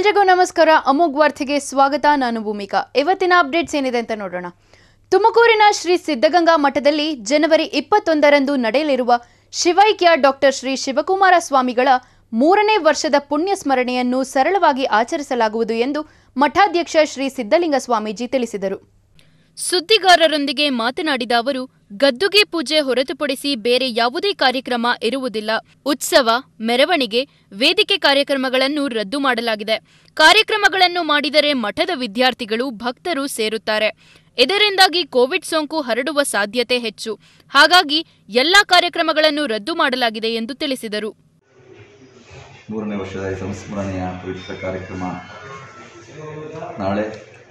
ಎಲ್ರಿಗೂ ನಮಸ್ಕಾರ ಅಮೋಘ್ ವಾರ್ತೆಗೆ ಸ್ವಾಗತ ನಾನು ಭೂಮಿಕಾ ಇವತ್ತಿನ ಅಪ್ಡೇಟ್ಸ್ ಏನಿದೆ ಅಂತ ನೋಡೋಣ ತುಮಕೂರಿನ ಶ್ರೀ ಸಿದ್ಧಗಂಗಾ ಮಠದಲ್ಲಿ ಜನವರಿ ಇಪ್ಪತ್ತೊಂದರಂದು ನಡೆಯಲಿರುವ ಶಿವೈಕ್ಯ ಡಾಕ್ಟರ್ ಶ್ರೀ ಶಿವಕುಮಾರ ಸ್ವಾಮಿಗಳ ಮೂರನೇ ವರ್ಷದ ಪುಣ್ಯ ಸ್ಮರಣೆಯನ್ನು ಸರಳವಾಗಿ ಆಚರಿಸಲಾಗುವುದು ಎಂದು ಮಠಾಧ್ಯಕ್ಷ ಶ್ರೀ ಸಿದ್ದಲಿಂಗ ಸ್ವಾಮೀಜಿ ತಿಳಿಸಿದರು ಸುದ್ದಿಗಾರರೊಂದಿಗೆ ಮಾತನಾಡಿದ ಅವರು ಗದ್ದುಗೆ ಪೂಜೆ ಹೊರತುಪಡಿಸಿ ಬೇರೆ ಯಾವುದೇ ಕಾರ್ಯಕ್ರಮ ಇರುವುದಿಲ್ಲ ಉತ್ಸವ ಮೆರವಣಿಗೆ ವೇದಿಕೆ ಕಾರ್ಯಕ್ರಮಗಳನ್ನು ರದ್ದು ಮಾಡಲಾಗಿದೆ ಕಾರ್ಯಕ್ರಮಗಳನ್ನು ಮಾಡಿದರೆ ಮಠದ ವಿದ್ಯಾರ್ಥಿಗಳು ಭಕ್ತರು ಸೇರುತ್ತಾರೆ ಇದರಿಂದಾಗಿ ಕೋವಿಡ್ ಸೋಂಕು ಹರಡುವ ಸಾಧ್ಯತೆ ಹೆಚ್ಚು ಹಾಗಾಗಿ ಎಲ್ಲಾ ಕಾರ್ಯಕ್ರಮಗಳನ್ನು ರದ್ದು ಮಾಡಲಾಗಿದೆ ಎಂದು ತಿಳಿಸಿದರು ಮೂರನೇ ವರ್ಷದ ಈ ಸಂಸ್ಮರಣೆಯ ಪವಿತ್ರ ಕಾರ್ಯಕ್ರಮ ನಾಳೆ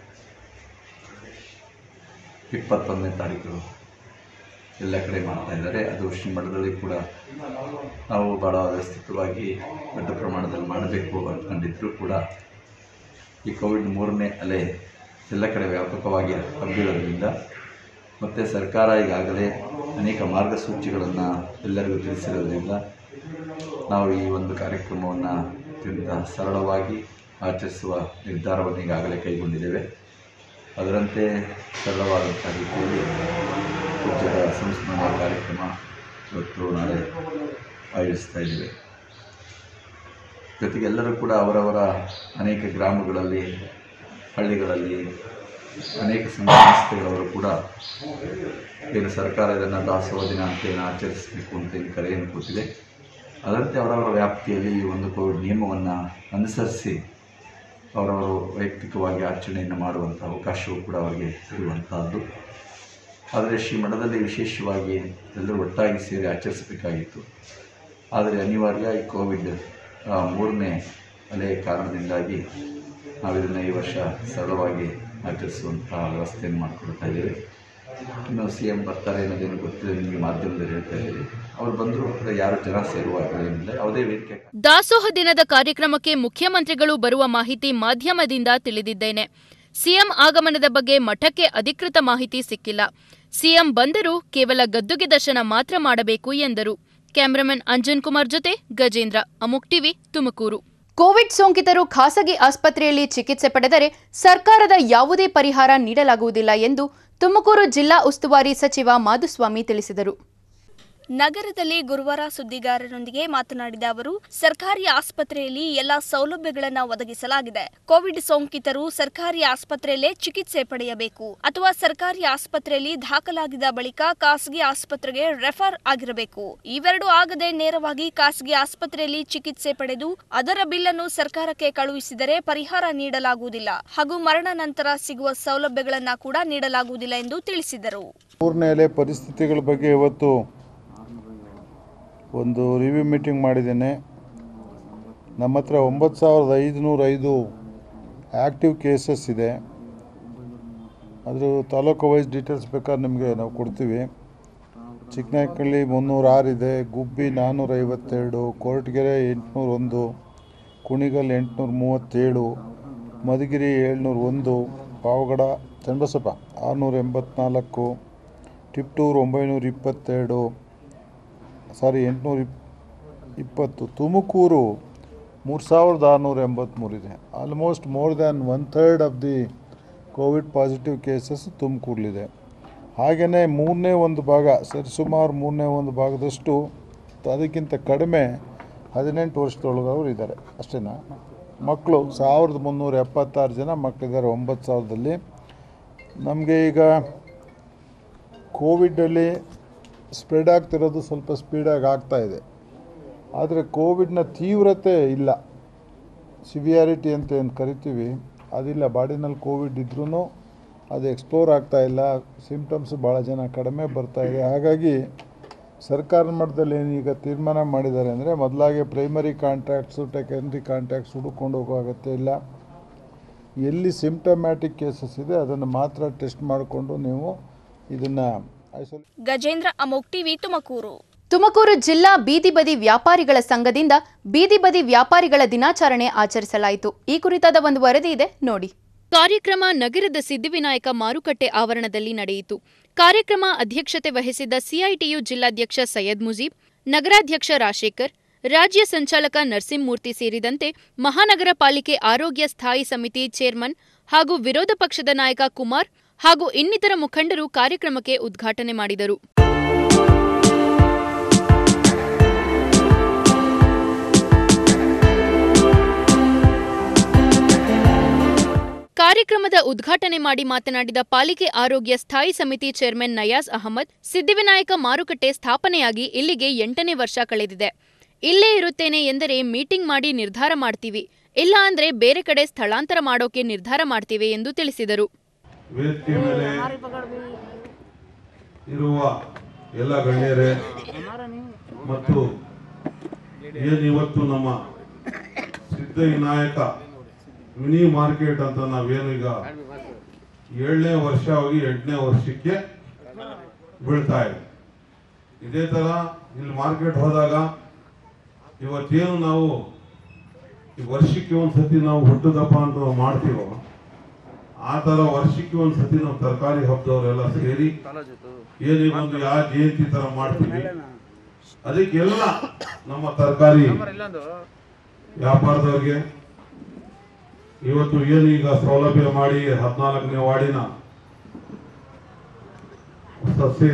ಇಪ್ಪತ್ತೊಂದನೇ ತಾರೀಕು ಎಲ್ಲ ಕಡೆ ಮಾಡ್ತಾ ಇದ್ದಾರೆ ಅದು ಶ್ರೀಮಠದಲ್ಲಿ ಕೂಡ ನಾವು ಭಾಳ ವ್ಯವಸ್ಥಿತವಾಗಿ ದೊಡ್ಡ ಪ್ರಮಾಣದಲ್ಲಿ ಮಾಡಬೇಕು ಅಂದ್ಕೊಂಡಿದ್ರು ಕೂಡ ಈ ಕೋವಿಡ್ ಮೂರನೇ ಅಲೆ ಎಲ್ಲ ಕಡೆ ವ್ಯಾಪಕವಾಗಿ ಹಬ್ಬಿರೋದ್ರಿಂದ ಮತ್ತು ಸರ್ಕಾರ ಈಗಾಗಲೇ ಅನೇಕ ಮಾರ್ಗಸೂಚಿಗಳನ್ನು ಎಲ್ಲರಿಗೂ ತಿಳಿಸಿರೋದ್ರಿಂದ ನಾವು ಈ ಒಂದು ಕಾರ್ಯಕ್ರಮವನ್ನು ಅತ್ಯಂತ ಸರಳವಾಗಿ ಆಚರಿಸುವ ನಿರ್ಧಾರವನ್ನು ಈಗಾಗಲೇ ಕೈಗೊಂಡಿದ್ದೇವೆ ಅದರಂತೆ ಸರಳವಾದಂಥ ರೀತಿಯಲ್ಲಿ ಪೂಜ್ಯರ ಸಂಸ್ಮರಣಾ ಕಾರ್ಯಕ್ರಮ ಇವತ್ತು ನಾಳೆ ಆಯೋಜಿಸ್ತಾ ಇದ್ದೇವೆ ಜೊತೆಗೆ ಎಲ್ಲರೂ ಕೂಡ ಅವರವರ ಅನೇಕ ಗ್ರಾಮಗಳಲ್ಲಿ ಹಳ್ಳಿಗಳಲ್ಲಿ ಅನೇಕ ಸಂಘ ಸಂಸ್ಥೆಗಳವರು ಕೂಡ ಏನು ಸರ್ಕಾರ ಇದನ್ನು ದಾಸೋಹ ದಿನ ಅಂತ ಏನು ಆಚರಿಸಬೇಕು ಅಂತ ಏನು ಕರೆಯನ್ನು ಕೊಟ್ಟಿದೆ ಅದರಂತೆ ಅವರವರ ವ್ಯಾಪ್ತಿಯಲ್ಲಿ ಈ ಒಂದು ಕೋವಿಡ್ ನಿಯಮವನ್ನು ಅನುಸರಿಸಿ ಅವರವರು ವೈಯಕ್ತಿಕವಾಗಿ ಆಚರಣೆಯನ್ನು ಮಾಡುವಂಥ ಅವಕಾಶವೂ ಕೂಡ ಅವರಿಗೆ ಇರುವಂತಹದ್ದು ಆದರೆ ಶ್ರೀ ಮಠದಲ್ಲಿ ವಿಶೇಷವಾಗಿ ಎಲ್ಲರೂ ಒಟ್ಟಾಗಿ ಸೇರಿ ಆಚರಿಸಬೇಕಾಗಿತ್ತು ಆದರೆ ಅನಿವಾರ್ಯ ಈ ಕೋವಿಡ್ ಆ, ಮೂರನೇ ಅಲೆಯ ಕಾರಣದಿಂದಾಗಿ ನಾವು ಇದನ್ನು ಈ ವರ್ಷ ಸರಳವಾಗಿ ಆಚರಿಸುವಂತಹ ವ್ಯವಸ್ಥೆಯನ್ನು ಮಾಡಿಕೊಡ್ತಾ ಇದ್ದೇವೆ ಇನ್ನು ಸಿ ಎಂ ಬರ್ತಾರೆ ಅನ್ನೋದೇನು ಗೊತ್ತಿಲ್ಲ ನಿಮಗೆ ಮಾಧ್ಯಮದಲ್ಲಿ ಹೇಳ್ತಾ ಇದ್ದೀವಿ ಅವ್ರು ಬಂದರೂ ಕೂಡ ಯಾರು ಜನ ಸೇರುವ ಏನಿಲ್ಲ ಯಾವುದೇ ವೇದಿಕೆ ದಾಸೋಹ ದಿನದ ಕಾರ್ಯಕ್ರಮಕ್ಕೆ ಮುಖ್ಯಮಂತ್ರಿಗಳು ಬರುವ ಮಾಹಿತಿ ಮಾಧ್ಯಮದಿಂದ ತಿಳಿದಿದ್ದೇನೆ ಸಿಎಂ ಆಗಮನದ ಬಗ್ಗೆ ಮಠಕ್ಕೆ ಅಧಿಕೃತ ಮಾಹಿತಿ ಸಿಕ್ಕಿಲ್ಲ ಸಿಎಂ ಬಂದರೂ ಕೇವಲ ಗದ್ದುಗೆ ದರ್ಶನ ಮಾತ್ರ ಮಾಡಬೇಕು ಎಂದರು ಕ್ಯಾಮರಾಮನ್ ಅಂಜನ್ ಕುಮಾರ್ ಜೊತೆ ಗಜೇಂದ್ರ ಅಮುಕ್ ಟಿವಿ ತುಮಕೂರು ಕೋವಿಡ್ ಸೋಂಕಿತರು ಖಾಸಗಿ ಆಸ್ಪತ್ರೆಯಲ್ಲಿ ಚಿಕಿತ್ಸೆ ಪಡೆದರೆ ಸರ್ಕಾರದ ಯಾವುದೇ ಪರಿಹಾರ ನೀಡಲಾಗುವುದಿಲ್ಲ ಎಂದು ತುಮಕೂರು ಜಿಲ್ಲಾ ಉಸ್ತುವಾರಿ ಸಚಿವ ಮಾಧುಸ್ವಾಮಿ ತಿಳಿಸಿದರು ನಗರದಲ್ಲಿ ಗುರುವಾರ ಸುದ್ದಿಗಾರರೊಂದಿಗೆ ಮಾತನಾಡಿದ ಅವರು ಸರ್ಕಾರಿ ಆಸ್ಪತ್ರೆಯಲ್ಲಿ ಎಲ್ಲಾ ಸೌಲಭ್ಯಗಳನ್ನು ಒದಗಿಸಲಾಗಿದೆ ಕೋವಿಡ್ ಸೋಂಕಿತರು ಸರ್ಕಾರಿ ಆಸ್ಪತ್ರೆಯಲ್ಲೇ ಚಿಕಿತ್ಸೆ ಪಡೆಯಬೇಕು ಅಥವಾ ಸರ್ಕಾರಿ ಆಸ್ಪತ್ರೆಯಲ್ಲಿ ದಾಖಲಾಗಿದ ಬಳಿಕ ಖಾಸಗಿ ಆಸ್ಪತ್ರೆಗೆ ರೆಫರ್ ಆಗಿರಬೇಕು ಇವೆರಡು ಆಗದೆ ನೇರವಾಗಿ ಖಾಸಗಿ ಆಸ್ಪತ್ರೆಯಲ್ಲಿ ಚಿಕಿತ್ಸೆ ಪಡೆದು ಅದರ ಬಿಲ್ಲನ್ನು ಸರ್ಕಾರಕ್ಕೆ ಕಳುಹಿಸಿದರೆ ಪರಿಹಾರ ನೀಡಲಾಗುವುದಿಲ್ಲ ಹಾಗೂ ಮರಣ ನಂತರ ಸಿಗುವ ಸೌಲಭ್ಯಗಳನ್ನು ಕೂಡ ನೀಡಲಾಗುವುದಿಲ್ಲ ಎಂದು ತಿಳಿಸಿದರು ಮೂರನೇ ಅಲೆ ಪರಿಸ್ಥಿತಿಗಳ ಬಗ್ಗೆ ಇವತ್ತು ಒಂದು ರಿವ್ಯೂ ಮೀಟಿಂಗ್ ಮಾಡಿದ್ದೇನೆ ನಮ್ಮ ಹತ್ರ ಒಂಬತ್ತು ಸಾವಿರದ ಐದುನೂರ ಐದು ಆ್ಯಕ್ಟಿವ್ ಕೇಸಸ್ ಇದೆ ಅದ್ರ ತಾಲೂಕು ವೈಸ್ ಡೀಟೇಲ್ಸ್ ಬೇಕಾದ್ರೆ ನಿಮಗೆ ನಾವು ಕೊಡ್ತೀವಿ ಚಿಕ್ಕನಾಯಕಳ್ಳಿ ಮುನ್ನೂರ ಆರಿದೆ ಗುಬ್ಬಿ ನಾನ್ನೂರ ಐವತ್ತೆರಡು ಕೊರಟಗೆರೆ ಎಂಟುನೂರ ಒಂದು ಕುಣಿಗಲ್ ಎಂಟುನೂರ ಮೂವತ್ತೇಳು ಮಧುಗಿರಿ ಏಳ್ನೂರ ಒಂದು ಪಾವಗಡ ಚನ್ನಬಸಪ್ಪ ಆರುನೂರ ಎಂಬತ್ನಾಲ್ಕು ಟಿಪ್ಟೂರು ಒಂಬೈನೂರ ಇಪ್ಪತ್ತೆರಡು ಸಾರಿ ಎಂಟುನೂರ ಇಪ್ ಇಪ್ಪತ್ತು ತುಮಕೂರು ಮೂರು ಸಾವಿರದ ಆರುನೂರ ಎಂಬತ್ತ್ಮೂರಿದೆ almost more than one third of the Covid positive cases ತುಮಕೂರಲ್ಲಿದೆ ಹಾಗೆಯೇ ಮೂರನೇ ಒಂದು ಭಾಗ ಸರಿಸುಮಾರು ಮೂರನೇ ಒಂದು ಭಾಗದಷ್ಟು ಅದಕ್ಕಿಂತ ಕಡಿಮೆ ಹದಿನೆಂಟು ವರ್ಷದೊಳಗವರು ಇದ್ದಾರೆ ಅಷ್ಟೇನಾ ಮಕ್ಕಳು ಸಾವಿರದ ಮುನ್ನೂರ ಎಪ್ಪತ್ತಾರು ಜನ ಮಕ್ಕಳಿದ್ದಾರೆ ಒಂಬತ್ತು ಸಾವಿರದಲ್ಲಿ ನಮಗೆ ಈಗ ಕೋವಿಡಲ್ಲಿ ಸ್ಪ್ರೆಡ್ ಆಗ್ತಿರೋದು ಸ್ವಲ್ಪ ಸ್ಪೀಡಾಗಿ ಆಗ್ತಾ ಇದೆ ಆದರೆ ಕೋವಿಡ್ನ ತೀವ್ರತೆ ಇಲ್ಲ ಸಿವಿಯಾರಿಟಿ ಅಂತ ಏನು ಕರಿತೀವಿ ಅದಿಲ್ಲ ಬಾಡಿನಲ್ಲಿ ಕೋವಿಡ್ ಇದ್ರೂ ಅದು ಎಕ್ಸ್ಪ್ಲೋರ್ ಆಗ್ತಾ ಇಲ್ಲ ಸಿಮ್ಟಮ್ಸ್ ಭಾಳ ಜನ ಕಡಿಮೆ ಬರ್ತಾ ಇದೆ ಹಾಗಾಗಿ ಸರ್ಕಾರ ಮಟ್ಟದಲ್ಲಿ ಏನು ಈಗ ತೀರ್ಮಾನ ಮಾಡಿದ್ದಾರೆ ಅಂದರೆ ಮೊದಲಾಗೆ ಪ್ರೈಮರಿ ಕಾಂಟ್ಯಾಕ್ಟ್ಸು ಸೆಕೆಂಡ್ರಿ ಕಾಂಟ್ಯಾಕ್ಟ್ಸ್ ಹುಡುಕೊಂಡು ಹೋಗೋ ಅಗತ್ಯ ಇಲ್ಲ ಎಲ್ಲಿ ಸಿಮ್ಟಮ್ಯಾಟಿಕ್ ಕೇಸಸ್ ಇದೆ ಅದನ್ನು ಮಾತ್ರ ಟೆಸ್ಟ್ ಮಾಡಿಕೊಂಡು ನೀವು ಇದನ್ನು ಐಸೋಲೇಟ್ ಗಜೇಂದ್ರ ಅಮೋಕ್ ಟಿವಿ ತುಮಕೂರು ತುಮಕೂರು ಜಿಲ್ಲಾ ಬೀದಿ ಬದಿ ವ್ಯಾಪಾರಿಗಳ ಸಂಘದಿಂದ ಬೀದಿ ಬದಿ ವ್ಯಾಪಾರಿಗಳ ದಿನಾಚರಣೆ ಆಚರಿಸಲಾಯಿತು ಈ ಕುರಿತಾದ ಒಂದು ವರದಿ ಇದೆ ನೋಡಿ ಕಾರ್ಯಕ್ರಮ ನಗರದ ಸಿದ್ಧಿವಿನಾಯಕ ಮಾರುಕಟ್ಟೆ ಆವರಣದಲ್ಲಿ ನಡೆಯಿತು ಕಾರ್ಯಕ್ರಮ ಅಧ್ಯಕ್ಷತೆ ವಹಿಸಿದ್ದ ಸಿಐಟಿಯು ಜಿಲ್ಲಾಧ್ಯಕ್ಷ ಸೈಯದ್ ಮುಜೀಬ್ ನಗರಾಧ್ಯಕ್ಷ ರಾಜಶೇಖರ್ ರಾಜ್ಯ ಸಂಚಾಲಕ ನರಸಿಂಹಮೂರ್ತಿ ಸೇರಿದಂತೆ ಮಹಾನಗರ ಪಾಲಿಕೆ ಆರೋಗ್ಯ ಸ್ಥಾಯಿ ಸಮಿತಿ ಚೇರ್ಮನ್ ಹಾಗೂ ವಿರೋಧ ಪಕ್ಷದ ನಾಯಕ ಕುಮಾರ್ ಹಾಗೂ ಇನ್ನಿತರ ಮುಖಂಡರು ಕಾರ್ಯಕ್ರಮಕ್ಕೆ ಉದ್ಘಾಟನೆ ಮಾಡಿದರು ಕಾರ್ಯಕ್ರಮದ ಉದ್ಘಾಟನೆ ಮಾಡಿ ಮಾತನಾಡಿದ ಪಾಲಿಕೆ ಆರೋಗ್ಯ ಸ್ಥಾಯಿ ಸಮಿತಿ ಚೇರ್ಮನ್ ನಯಾಜ್ ಅಹಮದ್ ಸಿದ್ಧಿವಿನಾಯಕ ಮಾರುಕಟ್ಟೆ ಸ್ಥಾಪನೆಯಾಗಿ ಇಲ್ಲಿಗೆ ಎಂಟನೇ ವರ್ಷ ಕಳೆದಿದೆ ಇಲ್ಲೇ ಇರುತ್ತೇನೆ ಎಂದರೆ ಮೀಟಿಂಗ್ ಮಾಡಿ ನಿರ್ಧಾರ ಮಾಡ್ತೀವಿ ಇಲ್ಲ ಅಂದ್ರೆ ಬೇರೆ ಕಡೆ ಸ್ಥಳಾಂತರ ಮಾಡೋಕೆ ನಿರ್ಧಾರ ಮಾಡ್ತೀವಿ ಎಂದು ತಿಳಿಸಿದರು ವೇದಿಕೆ ಮೇಲೆ ಇರುವ ಎಲ್ಲ ಗಣ್ಯರೇ ಮತ್ತು ಏನು ಇವತ್ತು ನಮ್ಮ ಸಿದ್ಧವಿನಾಯಕ ಮಿನಿ ಮಾರ್ಕೆಟ್ ಅಂತ ನಾವೇನೀಗ ಏಳನೇ ವರ್ಷ ಹೋಗಿ ಎಂಟನೇ ವರ್ಷಕ್ಕೆ ಬೀಳ್ತಾ ಇದೆ ಇದೇ ತರ ಇಲ್ಲಿ ಮಾರ್ಕೆಟ್ ಹೋದಾಗ ಇವತ್ತೇನು ನಾವು ಈ ವರ್ಷಕ್ಕೆ ಒಂದ್ಸತಿ ನಾವು ಹುಟ್ಟುದಪ್ಪ ಅಂತ ನಾವು ಮಾಡ್ತೀವೋ ಆ ತರ ವರ್ಷಕ್ಕೆ ಒಂದ್ಸತಿ ನಾವು ತರಕಾರಿ ಹಬ್ಬದವರೆಲ್ಲ ಸೇರಿ ಏನೀಗ ಒಂದು ಯಾವ ಜಯಂತಿ ತರ ಮಾಡ್ತೀವಿ ಅದಕ್ಕೆಲ್ಲ ನಮ್ಮ ತರಕಾರಿ ವ್ಯಾಪಾರದವ್ರಿಗೆ ಇವತ್ತು ಏನೀಗ ಸೌಲಭ್ಯ ಮಾಡಿ ಹದಿನಾಲ್ಕನೇ ವಾರ್ಡಿನ ಸಸ್ಯ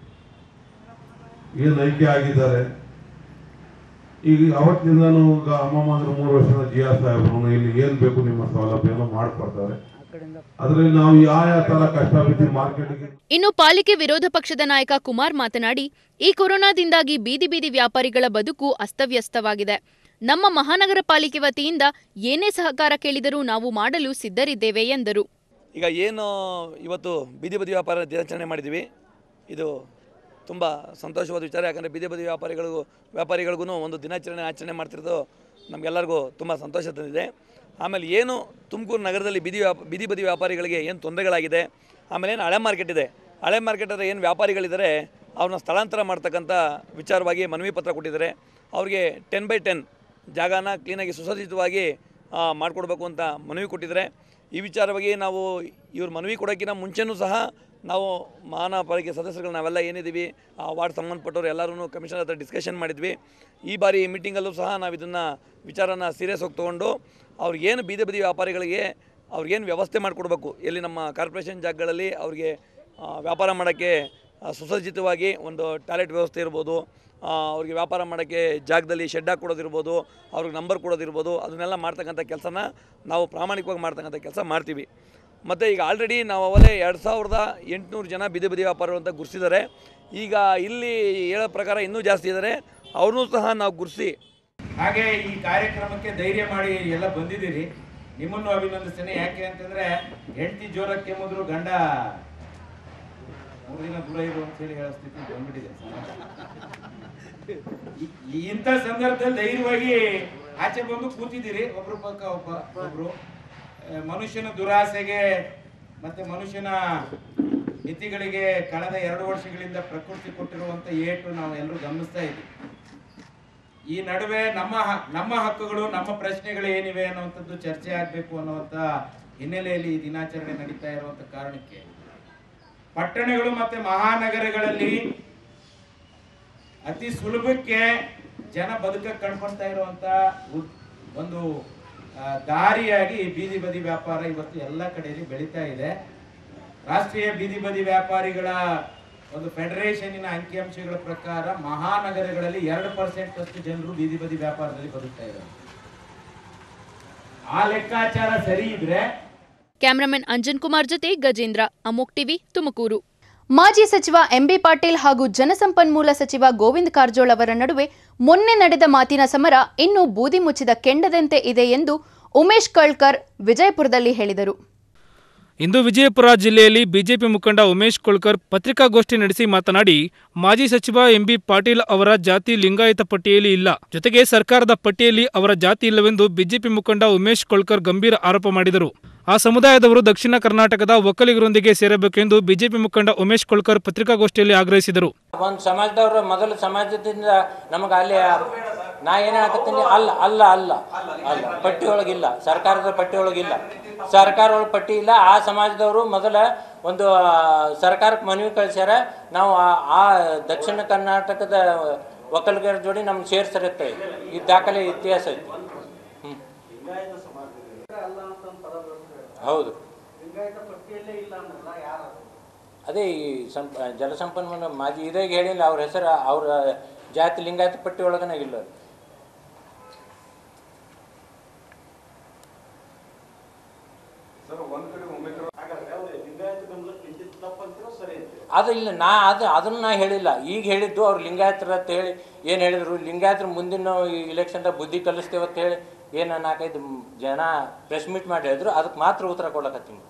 ಏನು ಆಯ್ಕೆ ಆಗಿದ್ದಾರೆ ಈಗ ಅವತ್ತಿನಿಂದನೂ ಈಗ ಅಮ್ಮಮ್ಮ ಅಂದ್ರೆ ಮೂರು ವರ್ಷದ ಜಿ ಆರ್ ಸಾಹೇಬ್ರು ಇಲ್ಲಿ ಏನ್ ಬೇಕು ನಿಮ್ಮ ಸೌಲಭ್ಯನ ಮಾಡ್ಕೊಡ್ತಾರೆ ಅದ್ರಲ್ಲಿ ನಾವು ಯಾವ ಯಾವ ತರ ಕಷ್ಟ ಬಿದ್ದು ಮಾರ್ಕೆಟ್ಗೆ ಇನ್ನು ಪಾಲಿಕೆ ವಿರೋಧ ಪಕ್ಷದ ನಾಯಕ ಕುಮಾರ್ ಮಾತನಾಡಿ ಈ ಕೊರೋನಾದಿಂದಾಗಿ ಬೀದಿ ಬೀದಿ ವ್ಯಾಪಾರಿಗಳ ಬದುಕು ಅಸ್ತವ್ಯಸ್ತವಾಗಿದೆ ನಮ್ಮ ಮಹಾನಗರ ಪಾಲಿಕೆ ವತಿಯಿಂದ ಏನೇ ಸಹಕಾರ ಕೇಳಿದರೂ ನಾವು ಮಾಡಲು ಸಿದ್ಧರಿದ್ದೇವೆ ಎಂದರು ಈಗ ಏನು ಇವತ್ತು ಬೀದಿ ಬದಿ ವ್ಯಾಪಾರ ದಿನಾಚರಣೆ ಮಾಡಿದ್ದೀವಿ ಇದು ತುಂಬ ಸಂತೋಷವಾದ ವಿಚಾರ ಯಾಕಂದರೆ ಬೀದಿ ಬದಿ ವ್ಯಾಪಾರಿಗಳಿಗೂ ವ್ಯಾಪಾರಿಗಳಿಗೂ ಒಂದು ದಿನಾಚರಣೆ ಆಚರಣೆ ಮಾಡ್ತಿರೋದು ನಮಗೆಲ್ಲರಿಗೂ ತುಂಬ ಸಂತೋಷ ತಂದಿದೆ ಆಮೇಲೆ ಏನು ತುಮಕೂರು ನಗರದಲ್ಲಿ ಬೀದಿ ವ್ಯಾಪ ಬೀದಿ ಬದಿ ವ್ಯಾಪಾರಿಗಳಿಗೆ ಏನು ತೊಂದರೆಗಳಾಗಿದೆ ಆಮೇಲೆ ಏನು ಹಳೆ ಮಾರ್ಕೆಟ್ ಇದೆ ಹಳೆ ಮಾರ್ಕೆಟಲ್ಲಿ ಏನು ವ್ಯಾಪಾರಿಗಳಿದ್ದಾರೆ ಅವ್ರನ್ನ ಸ್ಥಳಾಂತರ ಮಾಡ್ತಕ್ಕಂಥ ವಿಚಾರವಾಗಿ ಮನವಿ ಪತ್ರ ಕೊಟ್ಟಿದ್ದಾರೆ ಅವ್ರಿಗೆ ಟೆನ್ ಬೈ ಟೆನ್ ಜಾಗನ ಕ್ಲೀನಾಗಿ ಸುಸಜ್ಜಿತವಾಗಿ ಆ, ಮಾಡಿಕೊಡ್ಬೇಕು ಅಂತ ಮನವಿ ಕೊಟ್ಟಿದ್ದಾರೆ ಈ ವಿಚಾರವಾಗಿ ನಾವು ಇವ್ರ ಮನವಿ ಕೊಡೋಕ್ಕಿಂತ ಮುಂಚೆನೂ ಸಹ ನಾವು ಮಹಾನಗರ ಪಾಲಿಕೆ ಸದಸ್ಯರುಗಳು ನಾವೆಲ್ಲ ಏನಿದ್ದೀವಿ ಆ ವಾರ್ಡ್ ಸಂಬಂಧಪಟ್ಟವ್ರು ಎಲ್ಲರೂ ಕಮಿಷನರ್ ಹತ್ರ ಡಿಸ್ಕಷನ್ ಮಾಡಿದ್ವಿ ಈ ಬಾರಿ ಮೀಟಿಂಗಲ್ಲೂ ಸಹ ನಾವು ಇದನ್ನು ವಿಚಾರನ ಸೀರಿಯಸ್ ಆಗಿ ತೊಗೊಂಡು ಅವ್ರಿಗೇನು ಬೀದಿ ಬದಿ ವ್ಯಾಪಾರಿಗಳಿಗೆ ಅವ್ರಿಗೇನು ವ್ಯವಸ್ಥೆ ಮಾಡಿಕೊಡ್ಬೇಕು ಎಲ್ಲಿ ನಮ್ಮ ಕಾರ್ಪೊರೇಷನ್ ಜಾಗಗಳಲ್ಲಿ ಅವ್ರಿಗೆ ಆ, ವ್ಯಾಪಾರ ಮಾಡೋಕ್ಕೆ ಆ, ಸುಸಜ್ಜಿತವಾಗಿ ಒಂದು ಟಾಯ್ಲೆಟ್ ವ್ಯವಸ್ಥೆ ಇರ್ಬೋದು ಆ, ಅವ್ರಿಗೆ ವ್ಯಾಪಾರ ಮಾಡೋಕ್ಕೆ ಜಾಗದಲ್ಲಿ ಶೆಡ್ ಹಾಕ್ಕೊಡೋದಿರ್ಬೋದು ಅವ್ರಿಗೆ ನಂಬರ್ ಕೊಡೋದಿರ್ಬೋದು ಅದನ್ನೆಲ್ಲ ಮಾಡ್ತಕ್ಕಂಥ ಕೆಲಸನ ನಾವು ಪ್ರಾಮಾಣಿಕವಾಗಿ ಮಾಡ್ತಕ್ಕಂಥ ಕೆಲಸ ಮಾಡ್ತೀವಿ ಮತ್ತು ಈಗ ಆಲ್ರೆಡಿ ನಾವು ಅವಲೇ ಎರಡು ಸಾವಿರದ ಎಂಟುನೂರು ಜನ ಬೀದಿ ಬದಿ ವ್ಯಾಪಾರಗಳು ಅಂತ ಗುರುತಿಸಿದ್ದಾರೆ ಈಗ ಇಲ್ಲಿ ಹೇಳೋ ಪ್ರಕಾರ ಇನ್ನೂ ಜಾಸ್ತಿ ಇದ್ದಾರೆ ಅವ್ರನ್ನೂ ಸಹ ನಾವು ಗುರುತಿಸಿ ಹಾಗೆ ಈ ಕಾರ್ಯಕ್ರಮಕ್ಕೆ ಧೈರ್ಯ ಮಾಡಿ ಎಲ್ಲ ಬಂದಿದ್ದೀರಿ ನಿಮ್ಮನ್ನು ಅಭಿನಂದಿಸ್ತೇನೆ ಯಾಕೆ ಅಂತಂದ್ರೆ ಹೆಂಡತಿ ಜೋರಕ್ಕೆ ಕೆಮ್ಮಿದ್ರು ಗಂಡ ಮೂರು ದಿನ ದೂರ ಇರು ಅಂತ ಹೇಳಿ ಹೇಳೋ ಸ್ಥಿತಿ ಬಂದ್ಬಿಟ್ಟಿದೆ ಈ- ಈ- ಇಂಥ ಸಂದರ್ಭದಲ್ಲಿ ಧೈರ್ಯವಾಗಿ ಆಚೆ ಬಂದು ಕೂತಿದ್ದೀರಿ ಒಬ್ರು ಪಕ್ಕ ಒಬ್ಬ ಒಬ್ರು ಆ, ಮನುಷ್ಯನ ದುರಾಸೆಗೆ ಮತ್ತೆ ಮನುಷ್ಯನ ಮಿತಿಗಳಿಗೆ ಕಳೆದ ಎರಡು ವರ್ಷಗಳಿಂದ ಪ್ರಕೃತಿ ಕೊಟ್ಟಿರುವಂತ ಏಟು ನಾವು ಎಲ್ಲರೂ ಗಮನಿಸ್ತಾ ಇದ್ದೀವಿ ಈ ನಡುವೆ ನಮ್ಮ ಹ- ನಮ್ಮ ಹಕ್ಕುಗಳು ನಮ್ಮ ಪ್ರಶ್ನೆಗಳು ಏನಿವೆ ಅನ್ನುವಂಥದ್ದು ಚರ್ಚೆ ಆಗಬೇಕು ಅನ್ನುವಂಥ ಹಿನ್ನೆಲೆಯಲ್ಲಿ ಈ ದಿನಾಚರಣೆ ನಡೀತಾ ಇರುವಂತ ಕಾರಣಕ್ಕೆ ಪಟ್ಟಣಗಳು ಮತ್ತೆ ಮಹಾನಗರಗಳಲ್ಲಿ ಅತಿ ಸುಲಭಕ್ಕೆ ಜನ ಬದುಕಕ್ಕೆ ಕಂಡ್ಕೊಳ್ತಾ ಇರುವಂತ ಉದ್- ಒಂದು ಆ, ದಾರಿಯಾಗಿ ಈ ಬೀದಿ ಬದಿ ವ್ಯಾಪಾರ ಇವತ್ತು ಎಲ್ಲ ಕಡೆಯಲ್ಲಿ ಬೆಳೀತಾ ಇದೆ ರಾಷ್ಟ್ರೀಯ ಬೀದಿ ಬದಿ ವ್ಯಾಪಾರಿಗಳ ಒಂದು ಫೆಡರೇಷನ್ನಿನ ಅಂಕಿಅಂಶಗಳ ಪ್ರಕಾರ ಮಹಾನಗರಗಳಲ್ಲಿ ಎರಡು ಪರ್ಸೆಂಟ್ ಅಷ್ಟು ಜನರು ಬೀದಿ ಬದಿ ವ್ಯಾಪಾರದಲ್ಲಿ ಬದುಕ್ತಾ ಇದ್ದಾರೆ ಆ ಲೆಕ್ಕಾಚಾರ ಸರಿ ಇದ್ರೆ ಕ್ಯಾಮರಾಮನ್ ಅಂಜನ್ ಕುಮಾರ್ ಜೊತೆ ಗಜೇಂದ್ರ ಅಮೋಕ್ ಟಿವಿ ತುಮಕೂರು ಮಾಜಿ ಸಚಿವ ಎಂಬಿ ಪಾಟೀಲ್ ಹಾಗೂ ಜಲಸಂಪನ್ಮೂಲ ಸಚಿವ ಗೋವಿಂದ ಕಾರಜೋಳ ಅವರ ನಡುವೆ ಮೊನ್ನೆ ನಡೆದ ಮಾತಿನ ಸಮರ ಇನ್ನೂ ಬೂದಿ ಮುಚ್ಚಿದ ಕೆಂಡದಂತೆ ಇದೆ ಎಂದು ಉಮೇಶ್ ಕಳ್ಕರ್ ವಿಜಯಪುರದಲ್ಲಿ ಹೇಳಿದರು ಇಂದು ವಿಜಯಪುರ ಜಿಲ್ಲೆಯಲ್ಲಿ ಬಿಜೆಪಿ ಮುಖಂಡ ಉಮೇಶ್ ಕೊಳ್ಕರ್ ಪತ್ರಿಕಾಗೋಷ್ಠಿ ನಡೆಸಿ ಮಾತನಾಡಿ ಮಾಜಿ ಸಚಿವ ಎಂಬಿ ಪಾಟೀಲ್ ಅವರ ಜಾತಿ ಲಿಂಗಾಯತ ಪಟ್ಟಿಯಲ್ಲಿ ಇಲ್ಲ ಜೊತೆಗೆ ಸರ್ಕಾರದ ಪಟ್ಟಿಯಲ್ಲಿ ಅವರ ಜಾತಿ ಇಲ್ಲವೆಂದು ಬಿಜೆಪಿ ಮುಖಂಡ ಉಮೇಶ್ ಕೊಳ್ಕರ್ ಗಂಭೀರ ಆರೋಪ ಮಾಡಿದರು ಆ ಸಮುದಾಯದವರು ದಕ್ಷಿಣ ಕರ್ನಾಟಕದ ಒಕ್ಕಲಿಗರೊಂದಿಗೆ ಸೇರಬೇಕೆಂದು ಬಿಜೆಪಿ ಮುಖಂಡ ಉಮೇಶ್ ಕೊಳ್ಕರ್ ಪತ್ರಿಕಾಗೋಷ್ಠಿಯಲ್ಲಿ ಆಗ್ರಹಿಸಿದರು ಒಂದು ಸಮಾಜದವ್ರು ಮೊದಲು ಸಮಾಜದಿಂದ ನಮಗೆ ಅಲ್ಲಿ ನಾ ಏನು ಹೇಳಕತ್ತೀನಿ ಅಲ್ಲ ಅಲ್ಲ ಅಲ್ಲ ಅಲ್ಲ ಪಟ್ಟಿ ಒಳಗಿಲ್ಲ ಸರ್ಕಾರದ ಪಟ್ಟಿ ಒಳಗಿಲ್ಲ ಸರ್ಕಾರ ಒಳಗೆ ಪಟ್ಟಿ ಇಲ್ಲ ಆ ಸಮಾಜದವರು ಮೊದಲ ಒಂದು ಆ, ಸರ್ಕಾರಕ್ಕೆ ಮನವಿ ಕಳಿಸ್ಯಾರ ನಾವು ಆ- ಆ ದಕ್ಷಿಣ ಕರ್ನಾಟಕದ ಒಕ್ಕಲಿಗರ ಜೋಡಿ ನಮ್ಗೆ ಸೇರ್ಸಿರುತ್ತೆ ಈ ದಾಖಲೆ ಇತಿಹಾಸ ಐತಿ ಹ್ಞೂ ಹೌದು ಅದೇ ಈ ಸಂಪ ಜಲಸಂಪನ್ಮೂಲ ಮಾಜಿ ಇದಾಗ ಹೇಳಿಲ್ಲ ಅವ್ರ ಹೆಸರು ಅವ್ರ ಜಾತಿ ಲಿಂಗಾಯತ ಪಟ್ಟಿ ಒಳಗನೆ ಇಲ್ಲ ಅದು ಇಲ್ಲ ನಾ ಅದು ಅದನ್ನು ನಾ ಹೇಳಿಲ್ಲ ಈಗ ಹೇಳಿದ್ದು ಅವ್ರು ಲಿಂಗಾಯತರ ಅಂತ ಹೇಳಿ ಏನು ಹೇಳಿದ್ರು ಲಿಂಗಾಯತರ ಮುಂದಿನ ಇಲೆಕ್ಷನ್ದಾಗ ಬುದ್ಧಿ ಕಲಿಸ್ತೇವೆ ಅಂತ ಹೇಳಿ ಏನು ನಾಲ್ಕೈದು ಜನ ಪ್ರೆಸ್ ಮೀಟ್ ಮಾಡಿ ಹೇಳಿದ್ರು ಅದಕ್ಕೆ ಮಾತ್ರ ಉತ್ತರ ಕೊಡಕತ್ತೀನಿ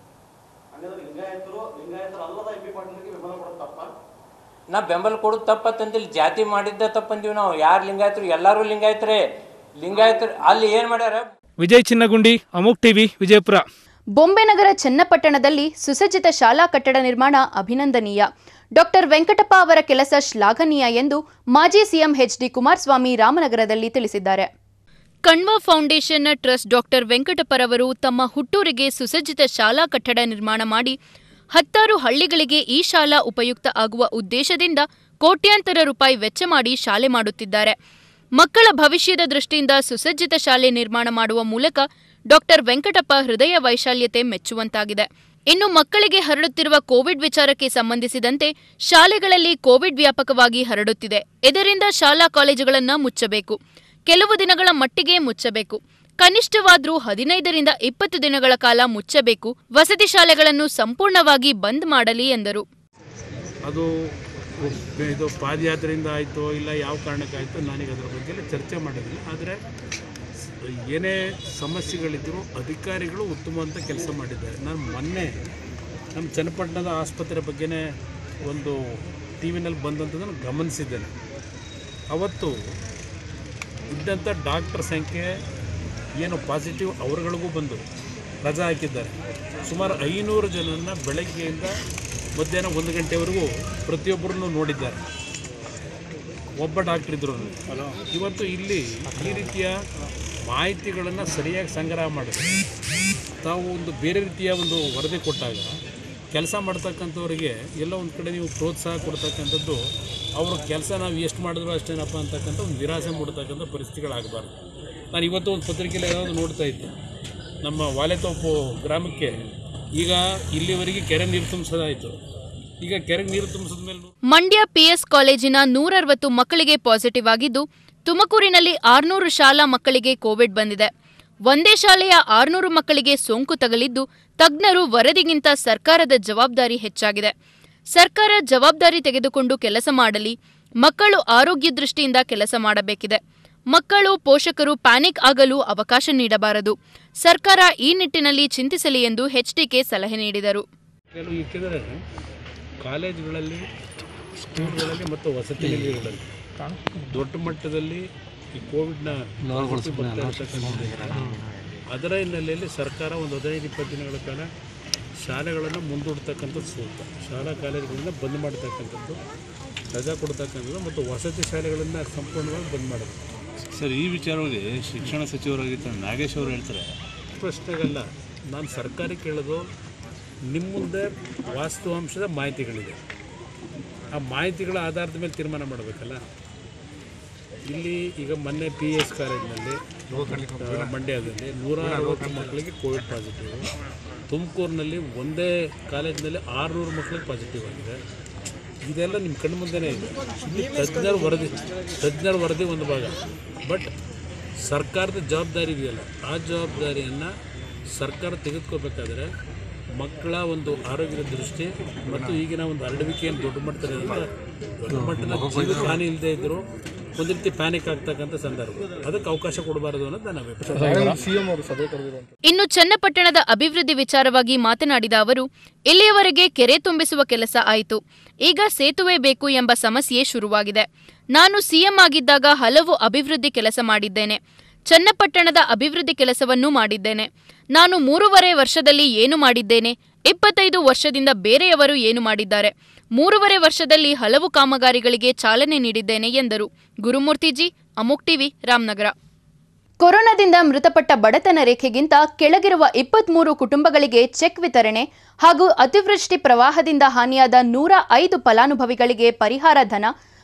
ನಾ ಬೆಂಬಲ ಕೊಡೋದು ತಪ್ಪತ್ತಂದಿಲ್ಲ ಜಾತಿ ಮಾಡಿದ್ದ ತಪ್ಪಂದೀವಿ ನಾವು ಯಾರು ಲಿಂಗಾಯತರು ಎಲ್ಲರೂ ಲಿಂಗಾಯತರೇ ಲಿಂಗಾಯತರು ಅಲ್ಲಿ ಏನು ಮಾಡ್ಯಾರ ವಿಜಯ್ ಚಿನ್ನಗುಂಡಿ ಅಮೋಕ್ ಟಿವಿ ವಿಜಯಪುರ ಬೊಂಬೆನಗರ ಚನ್ನಪಟ್ಟಣದಲ್ಲಿ ಸುಸಜ್ಜಿತ ಶಾಲಾ ಕಟ್ಟಡ ನಿರ್ಮಾಣ ಅಭಿನಂದನೀಯ ಡಾಕ್ಟರ್ ವೆಂಕಟಪ್ಪ ಅವರ ಕೆಲಸ ಶ್ಲಾಘನೀಯ ಎಂದು ಮಾಜಿ ಸಿಎಂ ಎಚ್ಡಿ ಕುಮಾರಸ್ವಾಮಿ ರಾಮನಗರದಲ್ಲಿ ತಿಳಿಸಿದ್ದಾರೆ ಕಣ್ವ ಫೌಂಡೇಶನ್ ಟ್ರಸ್ಟ್ ಡಾಕ್ಟರ್ ವೆಂಕಟಪ್ಪರವರು ತಮ್ಮ ಹುಟ್ಟೂರಿಗೆ ಸುಸಜ್ಜಿತ ಶಾಲಾ ಕಟ್ಟಡ ನಿರ್ಮಾಣ ಮಾಡಿ ಹತ್ತಾರು ಹಳ್ಳಿಗಳಿಗೆ ಈ ಶಾಲಾ ಉಪಯುಕ್ತ ಆಗುವ ಉದ್ದೇಶದಿಂದ ಕೋಟ್ಯಾಂತರ ರೂಪಾಯಿ ವೆಚ್ಚ ಮಾಡಿ ಶಾಲೆ ಮಾಡುತ್ತಿದ್ದಾರೆ ಮಕ್ಕಳ ಭವಿಷ್ಯದ ದೃಷ್ಟಿಯಿಂದ ಸುಸಜ್ಜಿತ ಶಾಲೆ ನಿರ್ಮಾಣ ಮಾಡುವ ಮೂಲಕ ಡಾಕ್ಟರ್ ವೆಂಕಟಪ್ಪ ಹೃದಯ ವೈಶಾಲ್ಯತೆ ಮೆಚ್ಚುವಂತಾಗಿದೆ ಇನ್ನು ಮಕ್ಕಳಿಗೆ ಹರಡುತ್ತಿರುವ ಕೋವಿಡ್ ವಿಚಾರಕ್ಕೆ ಸಂಬಂಧಿಸಿದಂತೆ ಶಾಲೆಗಳಲ್ಲಿ ಕೋವಿಡ್ ವ್ಯಾಪಕವಾಗಿ ಹರಡುತ್ತಿದೆ ಇದರಿಂದ ಶಾಲಾ ಕಾಲೇಜುಗಳನ್ನು ಮುಚ್ಚಬೇಕು ಕೆಲವು ದಿನಗಳ ಮಟ್ಟಿಗೆ ಮುಚ್ಚಬೇಕು ಕನಿಷ್ಠವಾದ್ರೂ ಹದಿನೈದರಿಂದ ಇಪ್ಪತ್ತು ದಿನಗಳ ಕಾಲ ಮುಚ್ಚಬೇಕು ವಸತಿ ಶಾಲೆಗಳನ್ನು ಸಂಪೂರ್ಣವಾಗಿ ಬಂದ್ ಮಾಡಲಿ ಎಂದರು ಅದು ಇದು ಪಾದಯಾತ್ರೆಯಿಂದ ಆಯಿತು ಇಲ್ಲ ಯಾವ ಕಾರಣಕ್ಕಾಯಿತು ನನಗೆ ಅದರ ಬಗ್ಗೆ ಎಲ್ಲ ಚರ್ಚೆ ಮಾಡಿರಲಿಲ್ಲ ಆದರೆ ಏನೇ ಸಮಸ್ಯೆಗಳಿದ್ದರೂ ಅಧಿಕಾರಿಗಳು ಉತ್ತಮವಂತ ಕೆಲಸ ಮಾಡಿದ್ದಾರೆ ನಾನು ಮೊನ್ನೆ ನಮ್ಮ ಚನ್ನಪಟ್ಟಣದ ಆಸ್ಪತ್ರೆ ಬಗ್ಗೆನೇ ಒಂದು ಟಿ ವಿನಲ್ಲಿ ಬಂದಂಥದ್ದನ್ನು ಗಮನಿಸಿದ್ದೇನೆ ಅವತ್ತು ಇದ್ದಂಥ ಡಾಕ್ಟರ್ ಸಂಖ್ಯೆ ಏನು ಪಾಸಿಟಿವ್ ಅವರುಗಳಿಗೂ ಬಂದು ರಜಾ ಹಾಕಿದ್ದಾರೆ ಸುಮಾರು ಐನೂರು ಜನರನ್ನ ಬೆಳಗ್ಗೆಯಿಂದ ಮಧ್ಯಾಹ್ನ ಒಂದು ಗಂಟೆವರೆಗೂ ಪ್ರತಿಯೊಬ್ಬರನ್ನು ನೋಡಿದ್ದಾರೆ ಒಬ್ಬ ಡಾಕ್ಟ್ರ್ ಇದ್ರು ಇವತ್ತು ಇಲ್ಲಿ ಈ ರೀತಿಯ ಮಾಹಿತಿಗಳನ್ನು ಸರಿಯಾಗಿ ಸಂಗ್ರಹ ಮಾಡಿದ್ರೆ ತಾವು ಒಂದು ಬೇರೆ ರೀತಿಯ ಒಂದು ವರದಿ ಕೊಟ್ಟಾಗ ಕೆಲಸ ಮಾಡ್ತಕ್ಕಂಥವ್ರಿಗೆ ಎಲ್ಲ ಒಂದು ಕಡೆ ನೀವು ಪ್ರೋತ್ಸಾಹ ಕೊಡ್ತಕ್ಕಂಥದ್ದು ಅವ್ರ ಕೆಲಸ ನಾವು ಎಷ್ಟು ಮಾಡಿದ್ರು ಅಷ್ಟೇನಪ್ಪ ಅಂತಕ್ಕಂಥ ಒಂದು ನಿರಾಸೆ ಮೂಡ್ತಕ್ಕಂಥ ಪರಿಸ್ಥಿತಿಗಳಾಗಬಾರ್ದು ನಾನು ಇವತ್ತು ಒಂದು ಪತ್ರಿಕೆಯಲ್ಲಿ ಯಾವುದು ನೋಡ್ತಾ ಇದ್ದೆ ನಮ್ಮ ವಾಲೆತೋಪು ಗ್ರಾಮಕ್ಕೆ ಈಗ ಇಲ್ಲಿವರೆಗೆ ಕೆರೆ ನೀರು ತುಂಬಿಸೋದಾಯಿತು ಈಗ ಕೆರೆಗೆ ನೀರು ತುಂಬಿಸಿದ ಮೇಲೆ ಮಂಡ್ಯ ಪಿಎಸ್ ಕಾಲೇಜಿನ ನೂರರವತ್ತು ಮಕ್ಕಳಿಗೆ ಪಾಸಿಟಿವ್ ಆಗಿದ್ದು ತುಮಕೂರಿನಲ್ಲಿ ಆರ್ನೂರು ಶಾಲಾ ಮಕ್ಕಳಿಗೆ ಕೋವಿಡ್ ಬಂದಿದೆ ಒಂದೇ ಶಾಲೆಯ ಆರ್ನೂರು ಮಕ್ಕಳಿಗೆ ಸೋಂಕು ತಗಲಿದ್ದು ತಜ್ಞರು ವರದಿಗಿಂತ ಸರ್ಕಾರದ ಜವಾಬ್ದಾರಿ ಹೆಚ್ಚಾಗಿದೆ ಸರ್ಕಾರ ಜವಾಬ್ದಾರಿ ತೆಗೆದುಕೊಂಡು ಕೆಲಸ ಮಾಡಲಿ ಮಕ್ಕಳು ಆರೋಗ್ಯ ದೃಷ್ಟಿಯಿಂದ ಕೆಲಸ ಮಾಡಬೇಕಿದೆ ಮಕ್ಕಳು ಪೋಷಕರು ಪ್ಯಾನಿಕ್ ಆಗಲು ಅವಕಾಶ ನೀಡಬಾರದು ಸರ್ಕಾರ ಈ ನಿಟ್ಟಿನಲ್ಲಿ ಚಿಂತಿಸಲಿ ಎಂದು ಎಚ್ಡಿಕೆ ಸಲಹೆ ನೀಡಿದರು ಕೆಲವು ಏಕೆಂದರೆ ಕಾಲೇಜುಗಳಲ್ಲಿ ಸ್ಕೂಲ್ಗಳಲ್ಲಿ ಮತ್ತು ವಸತಿ ನಿಲಯಗಳಲ್ಲಿ ದೊಡ್ಡ ಮಟ್ಟದಲ್ಲಿ ಈ ಕೋವಿಡ್ನ ಬರ್ತಾ ಇರ್ತಕ್ಕಂಥದ್ದು ಅದರ ಹಿನ್ನೆಲೆಯಲ್ಲಿ ಸರ್ಕಾರ ಒಂದು ಹದಿನೈದು ಇಪ್ಪತ್ತು ದಿನಗಳ ಕಾಲ ಶಾಲೆಗಳನ್ನು ಮುಂದೂಡ್ತಕ್ಕಂಥದ್ದು ಸೂಕ್ತ ಶಾಲಾ ಕಾಲೇಜುಗಳನ್ನು ಬಂದ್ ಮಾಡ್ತಕ್ಕಂಥದ್ದು ರಜಾ ಕೊಡ್ತಕ್ಕಂಥದ್ದು ಮತ್ತು ವಸತಿ ಶಾಲೆಗಳನ್ನು ಸಂಪೂರ್ಣವಾಗಿ ಬಂದ್ ಮಾಡೋದು ಸರ್ ಈ ವಿಚಾರವಾಗಿ ಶಿಕ್ಷಣ ಸಚಿವರಾಗಿದ್ದ ನಾಗೇಶ್ ಅವರು ಹೇಳ್ತಾರೆ ಪ್ರಶ್ನೆಗಲ್ಲ ನಾನು ಸರ್ಕಾರ ಕೇಳೋದು ನಿಮ್ಮ ಮುಂದೆ ವಾಸ್ತವಾಂಶದ ಮಾಹಿತಿಗಳಿದೆ ಆ ಮಾಹಿತಿಗಳ ಆಧಾರದ ಮೇಲೆ ತೀರ್ಮಾನ ಮಾಡಬೇಕಲ್ಲ ಇಲ್ಲಿ ಈಗ ಮೊನ್ನೆ ಪಿ ಎಸ್ ಕಾಲೇಜಿನಲ್ಲಿ ಆ, ಮಂಡ್ಯದಲ್ಲಿ ನೂರ ಅರವತ್ತು ಮಕ್ಕಳಿಗೆ ಕೋವಿಡ್ ಪಾಸಿಟಿವ್ ತುಮಕೂರಿನಲ್ಲಿ ಒಂದೇ ಕಾಲೇಜಿನಲ್ಲಿ ಆರುನೂರು ಮಕ್ಕಳಿಗೆ ಪಾಸಿಟಿವ್ ಆಗಿದೆ ಇದೆಲ್ಲ ನಿಮ್ಮ ಕಣ್ಣು ಮುಂದೆನೇ ಇದೆ ಇಲ್ಲಿ ತಜ್ಞರ ವರದಿ ತಜ್ಞರ ವರದಿ ಒಂದು ಭಾಗ ಬಟ್ ಸರ್ಕಾರದ ಜವಾಬ್ದಾರಿ ಇದೆಯಲ್ಲ ಆ ಜವಾಬ್ದಾರಿಯನ್ನು ಸರ್ಕಾರ ತೆಗೆದುಕೋಬೇಕಾದ್ರೆ ಮಕ್ಕಳ ಒಂದು ಆರೋಗ್ಯದ ದೃಷ್ಟಿ ಮತ್ತು ಈಗಿನ ಒಂದು ಹರಡುವಿಕೆಯನ್ನು ದೊಡ್ಡ ಮಟ್ಟದಲ್ಲಿ ದೊಡ್ಡ ಮಟ್ಟದ ಜೀವಿತ ಹಾನಿ ಇಲ್ಲದೆ ಇದ್ದರೂ ಒಂದು ರೀತಿ ಪ್ಯಾನಿಕ್ ಆಗ್ತಕ್ಕಂಥ ಸಂದರ್ಭ ಅದಕ್ಕೆ ಅವಕಾಶ ಕೊಡಬಾರದು ಅನ್ನೋದು ನನ್ನ ಅಭಿಪ್ರಾಯ ಇನ್ನು ಚನ್ನಪಟ್ಟಣದ ಅಭಿವೃದ್ಧಿ ವಿಚಾರವಾಗಿ ಮಾತನಾಡಿದ ಅವರು ಇಲ್ಲಿಯವರೆಗೆ ಕೆರೆ ತುಂಬಿಸುವ ಕೆಲಸ ಆಯಿತು ಈಗ ಸೇತುವೆ ಬೇಕು ಎಂಬ ಸಮಸ್ಯೆ ಶುರುವಾಗಿದೆ ನಾನು ಸಿಎಂ ಆಗಿದ್ದಾಗ ಹಲವು ಅಭಿವೃದ್ಧಿ ಕೆಲಸ ಮಾಡಿದ್ದೇನೆ ಚನ್ನಪಟ್ಟಣದ ಅಭಿವೃದ್ಧಿ ಕೆಲಸವನ್ನೂ ಮಾಡಿದ್ದೇನೆ ನಾನು ಮೂರುವರೆ ವರ್ಷದಲ್ಲಿ ಏನು ಮಾಡಿದ್ದೇನೆ ಇಪ್ಪತ್ತೈದು ವರ್ಷದಿಂದ ಬೇರೆಯವರು ಏನು ಮಾಡಿದ್ದಾರೆ ಮೂರುವರೆ ವರ್ಷದಲ್ಲಿ ಹಲವು ಕಾಮಗಾರಿಗಳಿಗೆ ಚಾಲನೆ ನೀಡಿದ್ದೇನೆ ಎಂದರು ಗುರುಮೂರ್ತಿಜಿ ಅಮೋಕ್ ಟಿವಿ ರಾಮನಗರ ಕೊರೋನಾದಿಂದ ಮೃತಪಟ್ಟ ಬಡತನ ರೇಖೆಗಿಂತ ಕೆಳಗಿರುವ ಇಪ್ಪತ್ಮೂರು ಕುಟುಂಬಗಳಿಗೆ ಚೆಕ್ ವಿತರಣೆ ಹಾಗೂ ಅತಿವೃಷ್ಟಿ ಪ್ರವಾಹದಿಂದ ಹಾನಿಯಾದ ನೂರ ಐದು ಫಲಾನುಭವಿಗಳಿಗೆ ಪರಿಹಾರ ಧನ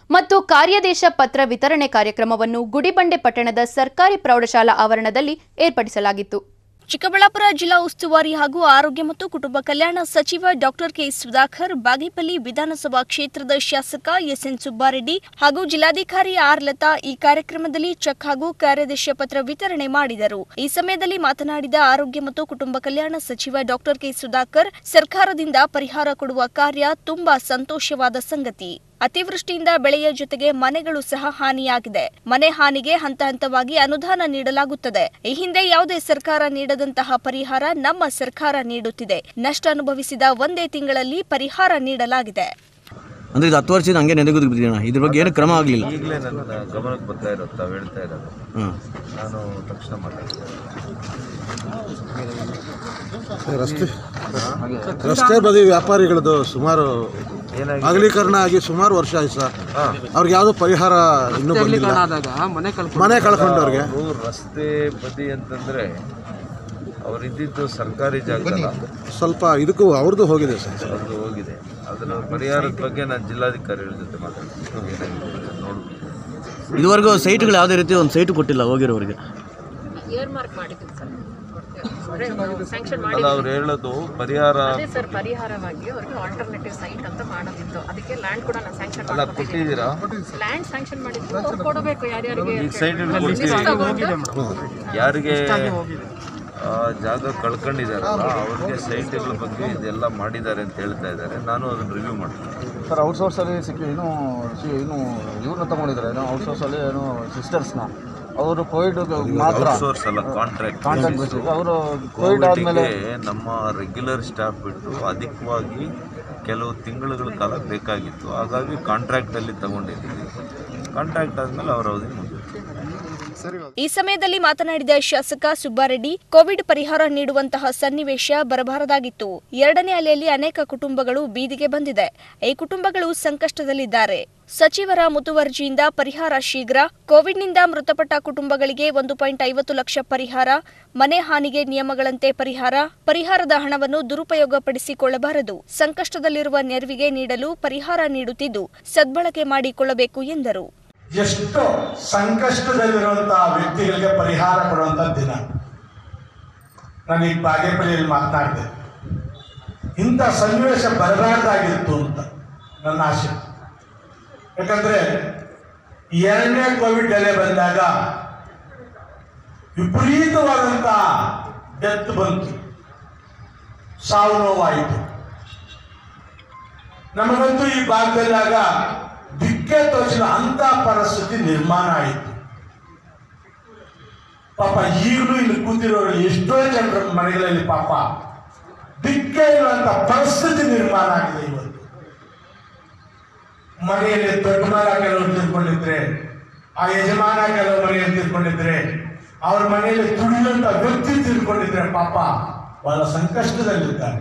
ಮತ್ತು ಕಾರ್ಯಾದೇಶ ಪತ್ರ ವಿತರಣೆ ಕಾರ್ಯಕ್ರಮವನ್ನು ಗುಡಿಬಂಡೆ ಪಟ್ಟಣದ ಸರ್ಕಾರಿ ಪ್ರೌಢಶಾಲಾ ಆವರಣದಲ್ಲಿ ಏರ್ಪಡಿಸಲಾಗಿತ್ತು ಚಿಕ್ಕಬಳ್ಳಾಪುರ ಜಿಲ್ಲಾ ಉಸ್ತುವಾರಿ ಹಾಗೂ ಆರೋಗ್ಯ ಮತ್ತು ಕುಟುಂಬ ಕಲ್ಯಾಣ ಸಚಿವ ಡಾಕ್ಟರ್ ಕೆ ಸುಧಾಕರ್ ಬಾಗೇಪಲ್ಲಿ ವಿಧಾನಸಭಾ ಕ್ಷೇತ್ರದ ಶಾಸಕ ಎಸ್ಎನ್ ಸುಬ್ಬಾರೆಡ್ಡಿ ಹಾಗೂ ಜಿಲ್ಲಾಧಿಕಾರಿ ಆರ್ ಲತಾ ಈ ಕಾರ್ಯಕ್ರಮದಲ್ಲಿ ಚೆಕ್ ಹಾಗೂ ಕಾರ್ಯಾದೇಶ ಪತ್ರ ವಿತರಣೆ ಮಾಡಿದರು ಈ ಸಮಯದಲ್ಲಿ ಮಾತನಾಡಿದ ಆರೋಗ್ಯ ಮತ್ತು ಕುಟುಂಬ ಕಲ್ಯಾಣ ಸಚಿವ ಡಾಕ್ಟರ್ ಕೆ ಸುಧಾಕರ್ ಸರ್ಕಾರದಿಂದ ಪರಿಹಾರ ಕೊಡುವ ಕಾರ್ಯ ತುಂಬಾ ಸಂತೋಷವಾದ ಸಂಗತಿ ಅತಿವೃಷ್ಟಿಯಿಂದ ಬೆಳೆಯ ಜೊತೆಗೆ ಮನೆಗಳು ಸಹ ಹಾನಿಯಾಗಿದೆ ಮನೆ ಹಾನಿಗೆ ಹಂತ ಹಂತವಾಗಿ ಅನುದಾನ ನೀಡಲಾಗುತ್ತದೆ ಈ ಹಿಂದೆ ಯಾವುದೇ ಸರ್ಕಾರ ನೀಡದಂತಹ ಪರಿಹಾರ ನಮ್ಮ ಸರ್ಕಾರ ನೀಡುತ್ತಿದೆ ನಷ್ಟ ಅನುಭವಿಸಿದ ಒಂದೇ ತಿಂಗಳಲ್ಲಿ ಪರಿಹಾರ ನೀಡಲಾಗಿದೆ ಅಂದ್ರೆ ಇದು ಹತ್ತು ವರ್ಷದಿಂದ ಹಂಗೆ ನೆನೆಗುದು ಬಿದ್ದಿರೋಣ ಇದ್ರ ಬಗ್ಗೆ ಏನು ಕ್ರಮ ಆಗಲಿಲ್ಲ ಈಗಲೇ ನನ್ನ ಗಮನಕ್ಕೆ ಬರ್ತಾ ಇರೋದು ತಾವು ಹೇಳ್ತಾ ಇರೋದು ಹಾಂ ನಾನು ತಕ್ಷಣ ಮಾತಾಡ್ತೀನಿ ರಸ್ತೆ ರಸ್ತೆ ಬದಿ ವ್ಯಾಪಾರಿಗಳದ್ದು ಸುಮಾರು ಅಗಲೀಕರಣ ಆಗಿ ಸುಮಾರು ವರ್ಷ ಆಯ್ತು ಸರ್ ಅವ್ರಿಗೆ ಯಾವುದೋ ಪರಿಹಾರ ಇನ್ನೂ ಬಂದಿಲ್ಲ ಮನೆ ಕಳ್ಕೊಂಡವ್ರಿಗೆ ಅವರು ರಸ್ತೆ ಬದಿ ಅಂತಂದ್ರೆ ಅವ್ರು ಇದ್ದಿದ್ದು ಸರ್ಕಾರಿ ಜಾಗದಲ್ಲ ಸ್ವಲ್ಪ ಇದಕ್ಕೂ ಅವ್ರದ್ದು ಹೋಗಿದೆ ಸರ್ ಅವ್ರದ್ದು ಹೋಗಿದೆ ಅದರ ಪರಿಹಾರದ ಬಗ್ಗೆ ನಾನು ಜಿಲ್ಲಾಧಿಕಾರಿಗಳ ಜೊತೆ ಮಾತಾಡ್ತೀನಿ ಏನಾಗಿದೆ ನೋಡ್ಬೇಕು ಇದುವರೆಗೂ ಸೈಟ್ಗಳು ಯಾವುದೇ ರೀತಿ ಒಂದು ಸೈಟು ಕೊಟ್ಟಿಲ್ಲ ಹೋಗಿರೋರಿಗೆ ಇಯರ್ ಮಾರ್ಕ್ ಮಾಡಿದ್ದೀವಿ ಸರ್ ಸ್ಯಾಂಕ್ಷನ್ ಅಲ್ಲ ಅವ್ರು ಮಾಡಿ ಹೇಳೋದು ಪರಿಹಾರ ಅದೇ ಸರ್ ಪರಿಹಾರವಾಗಿ ಅವ್ರಿಗೆ ಆಲ್ಟರ್ನೇಟಿವ್ ಸೈಟ್ ಅಂತ ಮಾಡೋದಿತ್ತು ಅದಕ್ಕೆ ಲ್ಯಾಂಡ್ ಕೂಡ ನಾನು ಸ್ಯಾಂಕ್ಷನ್ ಅಲ್ಲ ಕೊಟ್ಟಿದ್ದೀರಾ ಲ್ಯಾಂಡ್ ಸ್ಯಾಂಕ್ಷನ್ ಮಾಡಿದ್ದು ಅವ್ರು ಕೊಡಬೇಕು ಯಾರ್ಯಾರಿಗೆ ಈಗ ಸೈಟ್ ಲಿಸ್ಟ್ ತಗೊಂಡು ಯಾರಿಗೆ ಆ, ಜಾಗ ಕಳ್ಕೊಂಡಿದಾರಲ್ಲ ಅವ್ರಿಗೆ ಸೈಟ್ಗಳ ಬಗ್ಗೆ ಇದೆಲ್ಲ ಮಾಡಿದ್ದಾರೆ ಅಂತ ಹೇಳ್ತಾ ಇದ್ದಾರೆ ನಾನು ಅದನ್ನ ರಿವ್ಯೂ ಮಾಡ್ತೀನಿ ಸರ್ ಔಟ್ಸೋರ್ಸಲ್ಲಿ ಸಿಕ್ಕಿ ಏನು ಸಿ- ಏನು ಇವ್ರನ್ನ ತೊಗೊಂಡಿದ್ದಾರೆ ಏನೋ ಔಟ್ಸೋರ್ಸಲ್ಲಿ ಏನು ಸಿಸ್ಟರ್ಸ್ನ ಅವರು ಕೋವಿಡ್ ಮಾತ್ರ ಔಟ್ಸೋರ್ಸ್ ಅಲ್ಲ ಕಾಂಟ್ರಾಕ್ಟ್ ಕಾಂಟ್ರಾಕ್ಟ್ ಬೇಸಿಸ್ ಅವರು ಕೋವಿಡ್ ಆದಮೇಲೆ ನಮ್ಮ ರೆಗ್ಯುಲರ್ ಸ್ಟಾಫ್ ಬಿಟ್ಟು ಅಧಿಕವಾಗಿ ಕೆಲವು ತಿಂಗಳುಗಳ ಕಾಲ ಬೇಕಾಗಿತ್ತು ಹಾಗಾಗಿ ಕಾಂಟ್ರಾಕ್ಟಲ್ಲಿ ತಗೊಂಡಿದ್ದೀವಿ ಕಾಂಟ್ರಾಕ್ಟ್ ಆದಮೇಲೆ ಅವ್ರ ಅವಧಿ ಮುಗಿಯುತ್ತೆ ಈ ಸಮಯದಲ್ಲಿ ಮಾತನಾಡಿದ ಶಾಸಕ ಸುಬ್ಬಾರೆಡ್ಡಿ ಕೋವಿಡ್ ಪರಿಹಾರ ನೀಡುವಂತಹ ಸನ್ನಿವೇಶ ಬರಬಾರದಾಗಿತ್ತು ಎರಡನೇ ಅಲೆಯಲ್ಲಿ ಅನೇಕ ಕುಟುಂಬಗಳು ಬೀದಿಗೆ ಬಂದಿದೆ ಈ ಕುಟುಂಬಗಳು ಸಂಕಷ್ಟದಲ್ಲಿದ್ದಾರೆ ಸಚಿವರ ಮುತುವರ್ಜಿಯಿಂದ ಪರಿಹಾರ ಶೀಘ್ರ ಕೋವಿಡ್ನಿಂದ ಮೃತಪಟ್ಟ ಕುಟುಂಬಗಳಿಗೆ ಒಂದು ಪಾಯಿಂಟ್ ಐವತ್ತು ಲಕ್ಷ ಪರಿಹಾರ ಮನೆ ಹಾನಿಗೆ ನಿಯಮಗಳಂತೆ ಪರಿಹಾರ ಪರಿಹಾರದ ಹಣವನ್ನು ದುರುಪಯೋಗಪಡಿಸಿಕೊಳ್ಳಬಾರದು ಸಂಕಷ್ಟದಲ್ಲಿರುವ ನೆರವಿಗೆ ನೀಡಲು ಪರಿಹಾರ ನೀಡುತ್ತಿದ್ದು ಸದ್ಬಳಕೆ ಮಾಡಿಕೊಳ್ಳಬೇಕು ಎಂದರು ಎಷ್ಟು ಸಂಕಷ್ಟದಲ್ಲಿರುವಂತಹ ವ್ಯಕ್ತಿಗಳಿಗೆ ಪರಿಹಾರ ಕೊಡುವಂಥ ದಿನ ನಾನು ಈಗ ಬಾಗೇಪಲ್ಲಿಯಲ್ಲಿ ಮಾತನಾಡಿದೆ ಇಂಥ ಸನ್ನಿವೇಶ ಬರಬಾರ್ದಾಗಿತ್ತು ಅಂತ ನನ್ನ ಆಶೆ ಯಾಕಂದ್ರೆ ಎರಡನೇ ಕೋವಿಡ್ ಅಲೆ ಬಂದಾಗ ವಿಪರೀತವಾದಂಥ ಡೆತ್ ಬಂತು ಸಾವು ನೋವಾಯಿತು ನಮಗಂತೂ ಈ ಭಾಗದಲ್ಲಾಗ ದಿಕ್ಕೆ ತೋಚಿನ ಅಂತ ಪರಿಸ್ಥಿತಿ ನಿರ್ಮಾಣ ಆಯಿತು ಪಾಪ ಈಗಲೂ ಇಲ್ಲಿ ಕೂತಿರೋರು ಎಷ್ಟೋ ಜನರ ಮನೆಗಳಲ್ಲಿ ಪಾಪ ದಿಕ್ಕೆ ಇರುವಂತ ಪರಿಸ್ಥಿತಿ ನಿರ್ಮಾಣ ಆಗಿದೆ ಇವತ್ತು ಮನೆಯಲ್ಲಿ ದೊಡ್ಡ ಮಗ ಕೆಲವರು ತಿಳ್ಕೊಂಡಿದ್ರೆ ಆ ಯಜಮಾನ ಕೆಲವು ಮನೆಯಲ್ಲಿ ತಿಳ್ಕೊಂಡಿದ್ರೆ ಅವ್ರ ಮನೆಯಲ್ಲಿ ದುಡಿಯುವಂತ ವ್ಯಕ್ತಿ ತಿಳ್ಕೊಂಡಿದ್ರೆ ಪಾಪ ಬಹಳ ಸಂಕಷ್ಟದಲ್ಲಿದ್ದಾರೆ